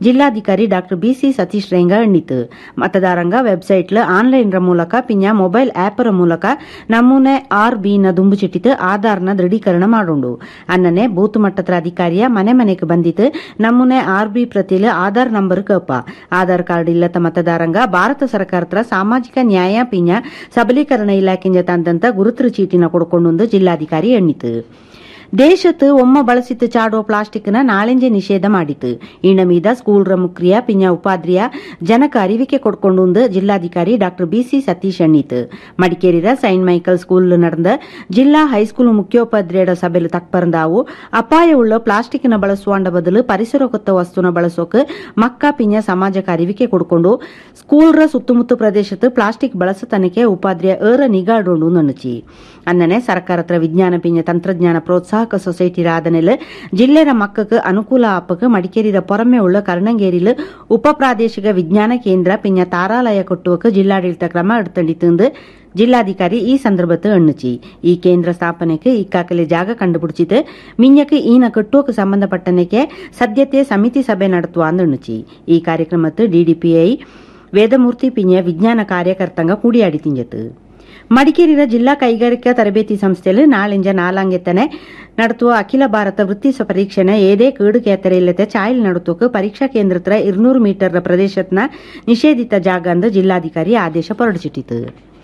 ಜಿಲ್ಲಾಧಿಕಾರಿ doctor B C Satish ರೇಂಗ ಎಣ್ಣಿತು ಮತದಾರಂಗ ವೆಬ್ಸೈಟ್ಲ ಆನ್ಲೈನ್ ರ ಮೂಲಕ ಪಿಂಜ ಮೊಬೈಲ್ ಆಪ್ ರ ಮೂಲಕ ನಮೂನೆ ಆರ್ ಬಿ ನ ದುಂಬು ಚಿಟ್ಟಿತು ಆಧಾರ್ನ ದೃಢೀಕರಣ ಮಾಡೋಂಡು ಅನ್ನನೆ ಬೂತ್ ಮಟ್ಟದ ಅಧಿಕಾರಿಯ ಮನೆ ಮನೆಗೆ ಬಂದಿತ್ತು ನಮೂನೆ ಆರ್ ಬಿ ಪ್ರತಿಲು ಆಧಾರ್ ನಂಬರ್ ಕಪ್ಪ ಆಧಾರ್ ಕಾರ್ಡ್ ಇಲ್ಲದ ಮತದಾರಂಗ ಭಾರತ ಸರ್ಕಾರದ ಸಾಮಾಜಿಕ ನ್ಯಾಯ ಪಿಂಜ ಸಬಲೀಕರಣ ಇಲಾಖೆಯ ತಂದಂತ ಗುರುತರ ಚೀಟಿನ ಕೊಡ್ಕೊಂಡು ಜಿಲ್ಲಾಧಿಕಾರಿ ಎಣ್ಣಿತು ದೇಶത്ത് ಒಮ್ಮ ಬಳಸಿತ್ತು ಚಾಡುವ ಪ್ಲಾಸ್ಟಿಕ್ನ ನಾಳೆಂಜೆ ನಿಷೇಧ ಮಾಡಿತು ಇಣ್ಣ ಮೀದ ಸ್ಕೂಲ್ ರ ಮುಕ್ರಿಯ ಪಿಂಜ ಉಪಾಧ್ರಿಯ ಜನಕ ಅರಿವಿಕೆ ಕೊಡ್ಕೊಂಡು ಜಿಲ್ಲಾಧಿಕಾರಿ ಡಾಕ್ಟರ್ ಬಿಸಿ ಸತೀಶ್ ಎಣ್ಣೀತು ಮಡಿಕೇರಿರ ಸೈಂಟ್ ಮೈಕಲ್ ಸ್ಕೂಲ್ ನಡೆದ ಜಿಲ್ಲಾ ಹೈಸ್ಕೂಲ್ ಮುಖ್ಯೋಪಾಧ್ಯಾಯರ ಸಭೆಲು ತಕ್ಪರಂದಾವು ಅಪಾಯವುಳ್ಳ ಪ್ಲಾಸ್ಟಿಕ್ನ ಬಳಸುವಂಡ ಬದಲು ಪರಿಸರ ಕೊತ್ತ ವಸ್ತುನ ಬಳಸೋಕೆ ಮಕ್ಕ ಪಿಂಜ ಸಮಾಜಕ್ಕೆ ಅರಿವಿಕೆ ಕೊಡ್ಕೊಂಡು ಸ್ಕೂಲ್ ರ ಸುತ್ತಮುತ್ತ ಪ್ರದೇಶದ ಪ್ಲಾಸ್ಟಿಕ್ ಬಳಸತನಕ್ಕೆ ಉಪಾಧ್ಯಾಯ ಏರ ನಿಗಾಡೋಂಡು ನನುಚಿ ಅನ್ನನೆ ಸರ್ಕಾರತ್ರ ವಿಜ್ಞಾನ ಪಿಂಜ ತಂತ್ರಜ್ಞಾನ ಪ್ರೋತ್ಸಾಹಕ ಸೊಸೈಟಿ ರಾದನೆಲ್ ಜಿಲ್ಲೆರ ಮಕ್ಕಕ್ಕೆ ಅನುಕೂಲ ಆಪಕ್ಕೆ ಮಡಿಕೇರಿದ ಪೊರಮೆ ಉಳ್ಳ ಕರ್ಣಂಗೇರಿಲ್ ಉಪ ಪ್ರಾದೇಶಿಕ ವಿಜ್ಞಾನ ಕೇಂದ್ರ ಪಿಂಜ ತಾರಾಲಯ ಕೊಟ್ಟುವಕ್ಕೆ ಜಿಲ್ಲಾಡಳಿತ ಕ್ರಮ ಎಡ್ತಂಡಿತ್ತು ಜಿಲ್ಲಾಧಿಕಾರಿ ಈ ಸಂದರ್ಭത്തിൽ എണ്ണിച്ചി ഈ കേന്ദ്ര സ്ഥാപനയ്ക്ക് ഇക്കാക്കലെ ജാഗ കണ്ടുപിടിച്ചിട്ട് മിഞ്ഞക്ക് ഈന കെട്ടുവക്ക് സംബന്ധപ്പെട്ടനയ്ക്ക് സദ്യത്തെ സമിതി സഭ നടത്തുവാന്ന് എണ്ണിച്ചി ഈ കാര്യക്രമത്തിൽ ഡിഡിപിഐ ವೇದಮೂರ್ತಿ ಪಿಂಜ ವಿಜ್ಞಾನ ಕಾರ್ಯಕರ್ತಂಗ ಕೂಡಿಯಾಡಿ ತಿಂಜತ್ತು ಮಡಿಕೇರಿಯ ಜಿಲ್ಲಾ ಕೈಗಾರಿಕಾ ತರಬೇತಿ ಸಂಸ್ಥೆಯಲ್ಲಿ ನಾಳಿಂಜ ನಾಲಾಂಗೆತ್ತನೆ നടത്തുವ ಅಖಿಲ ಭಾರತ ವೃತ್ತಿ ಪರೀಕ್ಷೆನ ಏದೇ ಕೇಡು ಕೇತರೆಯಿಲ್ಲದೆ ಚಾಯಿಲ್ ನಡುತ್ತೋಕೆ ಪರೀಕ್ಷಾ ಕೇಂದ್ರತ್ರ ഇരുന്നൂറ് ಮೀಟರ್ ಪ್ರದೇಶತ್ನ ನಿಷೇಧಿತ ಜಾಗ ಅಂದು ಜಿಲ್ಲಾಧಿಕಾರಿ ಆದೇಶ ಹೊರಡಿಸಿಟ್ಟಿತು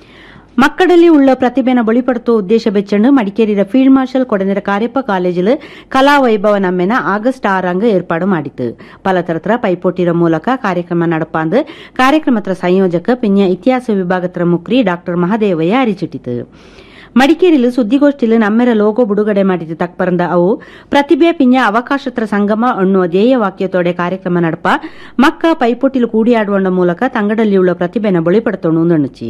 ಮಕ್ಕಳಲ್ಲಿ ಉಳ್ಳ ಪ್ರತಿಭೆನ ಬಳಿಪಡುತ್ತುವ ಉದ್ದೇಶ ಬೆಚ್ಚಂಡು ಮಡಿಕೇರಿಯ ಫೀಲ್ಡ್ ಮಾರ್ಷಲ್ ಕೊಡನೆರ ಕಾರ್ಯಪ್ಪ ಕಾಲೇಜಿಲ್ ಕಲಾ ವೈಭವ ನಮ್ಮೆನ ಆಗಸ್ಟ್ ಆರಂಗ ಏರ್ಪಾಡು ಮಾಡಿತು ಪಲತರತ್ರ ಪೈಪೋಟಿರ ಮೂಲಕ ಕಾರ್ಯಕ್ರಮ ನಡಪಾಂದು ಕಾರ್ಯಕ್ರಮತ್ರ ಸಂಯೋಜಕ ಪಿನ್ಯ ಇತಿಹಾಸ ವಿಭಾಗತ್ರ ಮುಕ್ರಿ ಡಾಕ್ಟರ್ ಮಹದೇವಯ್ಯ ಅರಿಚಿಟ್ಟಿತು ಮಡಿಕೇರಿಲು ಸುದ್ದಿಗೋಷ್ಠಿಲು ನಮ್ಮೆರ ಲೋಗೋ ಬಿಡುಗಡೆ ಮಾಡಿದ ತಕ್ಪರಂದ ಅವು ಪ್ರತಿಭೆ ಪಿಂಜ ಅವಕಾಶತ್ರ ಸಂಗಮ ಅನ್ನುವ ಧ್ಯೇಯ ವಾಕ್ಯತೋಡೆ ಕಾರ್ಯಕ್ರಮ ನಡಪ ಮಕ್ಕ ಪೈಪೋಟಿಲು ಕೂಡಿಯಾಡುವಂಡ ಮೂಲಕ ತಂಗಡಲ್ಲಿಯುಳ್ಳ ಪ್ರತಿಭೆನ ಬಳಿಪಡುತ್ತೋಣು ನಣುಚಿ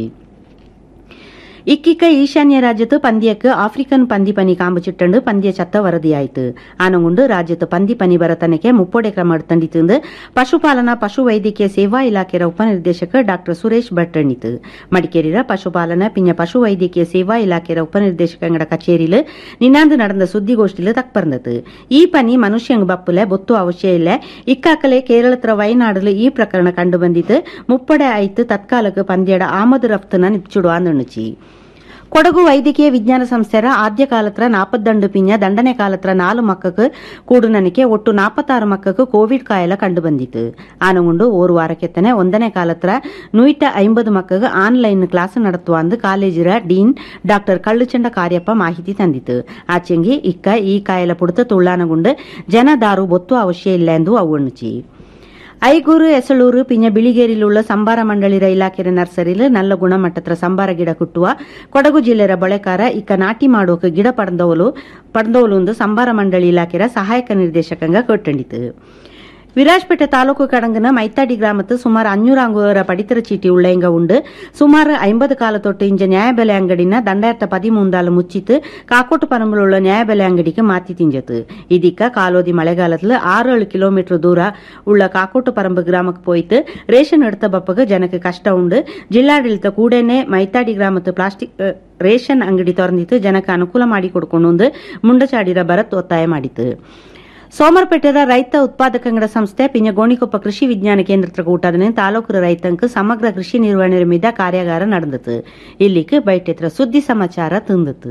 ಇಕ್ಕಿಕ್ಕ ಈಶಾನ್ಯ ರಾಜ್ಯത്ത് പന്തിയക്ക് ആഫ്രിക്കൻ പന്തി പനി കാമ്പുചിട്ടുണ്ട് പന്തിയ ചത്ത വറതിയായിട്ട് ആനകൊണ്ട് രാജ്യത്ത് പന്തി പനി ಬರತನಕ್ಕೆ ಮುಪ್ಪೊಡೆ ಕ್ರಮ ಎಡ್ತಂಡಿತು ಪಶುಪಾಲನಾ ಪಶು ವೈದ್ಯಕೀಯ ಸೇವಾ ಇಲಾಖೆಯ ಉಪನಿರ್ದೇಶಕ ಡಾಕ್ಟರ್ ಸುರೇಶ್ ಭಟ್ ಎಣ್ಣಿತು ಮಡಿಕೇರಿಯ ಪಶುಪಾಲನಾ ಪಿಂಜ ಪಶು ವೈದ್ಯಕೀಯ ಸೇವಾ ಇಲಾಖೆಯ ಉಪನಿರ್ದೇಶಕಂಗಡ ಕಚೇರಿಲು ನಿನ್ನಾಂದು ನಡೆದ ಸುದ್ದಿಗೋಷ್ಠಿಲು ತಕ್ಪರ್ನದು ಈ ಪನಿ ಮನುಷ್ಯಂಗ್ ಬಪ್ಪುಲೆ ಬೊತ್ತು ಅವಶ್ಯ ಇಲ್ಲ ಇಕ್ಕಾಕಲೆ ಕೇರಳತ್ರ ವಯನಾಡಲು ಈ ಪ್ರಕರಣ ಕಂಡು ಬಂದಿತ್ತು ಮುಪ್ಪಡೆ ಆಯ್ತು ತತ್ಕಾಲಕ್ಕೆ ಪಂದ್ಯಡ ಆಮದು ರಫ್ತುನ ನಿಪ್ಚುಡುವ ಅಂದಣುಚಿ ಕೊಡಗು ವೈದ್ಯಕೀಯ ವಿಜ್ಞಾನ ಸಂಸ್ಥೆರ ಆದ್ಯ ಕಾಲತ್ರ ನಾಪತ್ತಂಡು ಪಿಂಜ ದಂಡನೆ ಕಾಲತ್ರ ನಾಲು ಮಕ್ಕಕ್ಕೆ ಕೂಡುನನಿಕೆ ಒಟ್ಟು ನಾಪತ್ತಾರು ಮಕ್ಕಕ್ಕೆ ಕೋವಿಡ್ ಕಾಯಲ ಕಂಡು ಬಂದಿತ್ತು ಆನಗುಂಡು ಓರು ವಾರಕ್ಕೆತ್ತನೆ ಒಂದನೇ ಕಾಲತ್ರ ನೂಯಿಟ ಐಂಬದು ಮಕ್ಕಗೆ ಆನ್ಲೈನ್ ಕ್ಲಾಸ್ ನಡത്തുವ ಅಂದು ಕಾಲೇಜಿರ ಡೀನ್ ಡಾಕ್ಟರ್ ಕಳ್ಳುಚಂಡ ಕಾರ್ಯಪ್ಪ ಮಾಹಿತಿ ತಂದಿತು ಆಚೆಂಗಿ ಇಕ್ಕ ಈ ಕಾಯಲ ಪುಡುತ್ತ ತುಳ್ಳಾನಗುಂಡು ಜನ ದಾರು ಬೊತ್ತು ಅವಶ್ಯ ಇಲ್ಲ ಎಂದು ಅವಣ್ಣುಚಿ ಐಗೂರು ಎಸಳೂರು ಪಿಂಜ ಬಿಳಿಗೇರಿಲುಳ್ಳ ಸಂಬಾರ ಮಂಡಳಿರ ಇಲಾಖೆಯ ನರ್ಸರಿಲು ನಲ್ಲ ಗುಣಮಟ್ಟದ ಸಂಬಾರ ಗಿಡ ಕುಟ್ಟುವ ಕೊಡಗು ಜಿಲ್ಲೆಯ ಬಳೆಕಾರ ಇಕ್ಕ ನಾಟಿ ಮಾಡೋಕೆ ಗಿಡ ಪಡೆದವಲು ಪಡೆದವಲು ಸಂಬಾರ ಮಂಡಳಿ ಇಲಾಖೆಯ ಸಹಾಯಕ ನಿರ್ದೇಶಕಂಗ ಕೊಟ್ಟಂಡಿತು ವಿರಾಜ್ಪೇಟೆ ತಾಲೂಕು ಕಡಂಗನ ಮೈತಾಡಿ ಗ್ರಾಮತ್ತು ಸುಮಾರು ಅഞ്ഞൂറ് ಅಂಗುವರ ಪಡಿತರ ಚೀಟಿ ಉಳ್ಳೆಂಗ ಉಂಡು ಸುಮಾರು ಐಂಬದು ಕಾಲ ತೊಟ್ಟು ಇಂಜ ನ್ಯಾಯಬೆಲೆ ಅಂಗಡಿನ ದಂಡಾಯಿರತ್ತ ಪದಿಮೂಂದಾಲು ಮುಚ್ಚಿತ್ತು ಕಾಕೋಟು ಪರಂಬುಳುಳ್ಳ ನ್ಯಾಯಬೆಲೆ ಅಂಗಡಿಗೆ ಮಾತಿ ತಿಂಜತು ಇದಕ್ಕ ಕಾಲೋದಿ ಮಳೆಗಾಲದಲ್ಲಿ ಆರು ಏಳು ಕಿಲೋಮೀಟರ್ ದೂರ ಉಳ್ಳ ಕಾಕೋಟು ಪರಂಬು ಗ್ರಾಮಕ್ಕೆ போயிட்டு ரேஷன் எடுத்த பப்பகு ஜனக்கு கஷ்டம் உண்டு ಜಿಲ್ಲಾಡಳಿತ ಕೂಡೇನೆ ಮೈತಾಡಿ ಗ್ರಾಮದ ಪ್ಲಾಸ್ಟಿಕ್ ರೇಷನ್ ಅಂಗಡಿ ತೊರೆದಿತ್ತು ಜನಕ್ಕೆ ಅನುಕೂಲ ಮಾಡಿ ಕೊಡ್ಕೊಂಡು ಮುಂಡಚಾಡಿರ ಭರತ್ ಒತ್ತಾಯ ಮಾಡಿತು ಸೋಮರಪೇಟೆದ ರೈತ ಉತ್ಪಾದಕಂಗಡ ಸಂಸ್ಥೆ ಪಿಂಜ ಗೋಣಿಕೊಪ್ಪ ಕೃಷಿ ವಿಜ್ಞಾನ ಕೇಂದ್ರ ಕೂಟದನೆ ತಾಲೂಕು ರೈತಂಕ್ ಸಮಗ್ರ ಕೃಷಿ ನಿರ್ವಹಣೆ ಮೀದ ಕಾರ್ಯಾಗಾರ ನಡೆದತು ಇಲ್ಲಿಗೆ ಬೈಟೆತ್ರ ಸುದ್ದಿ ಸಮಾಚಾರ ತಂದತು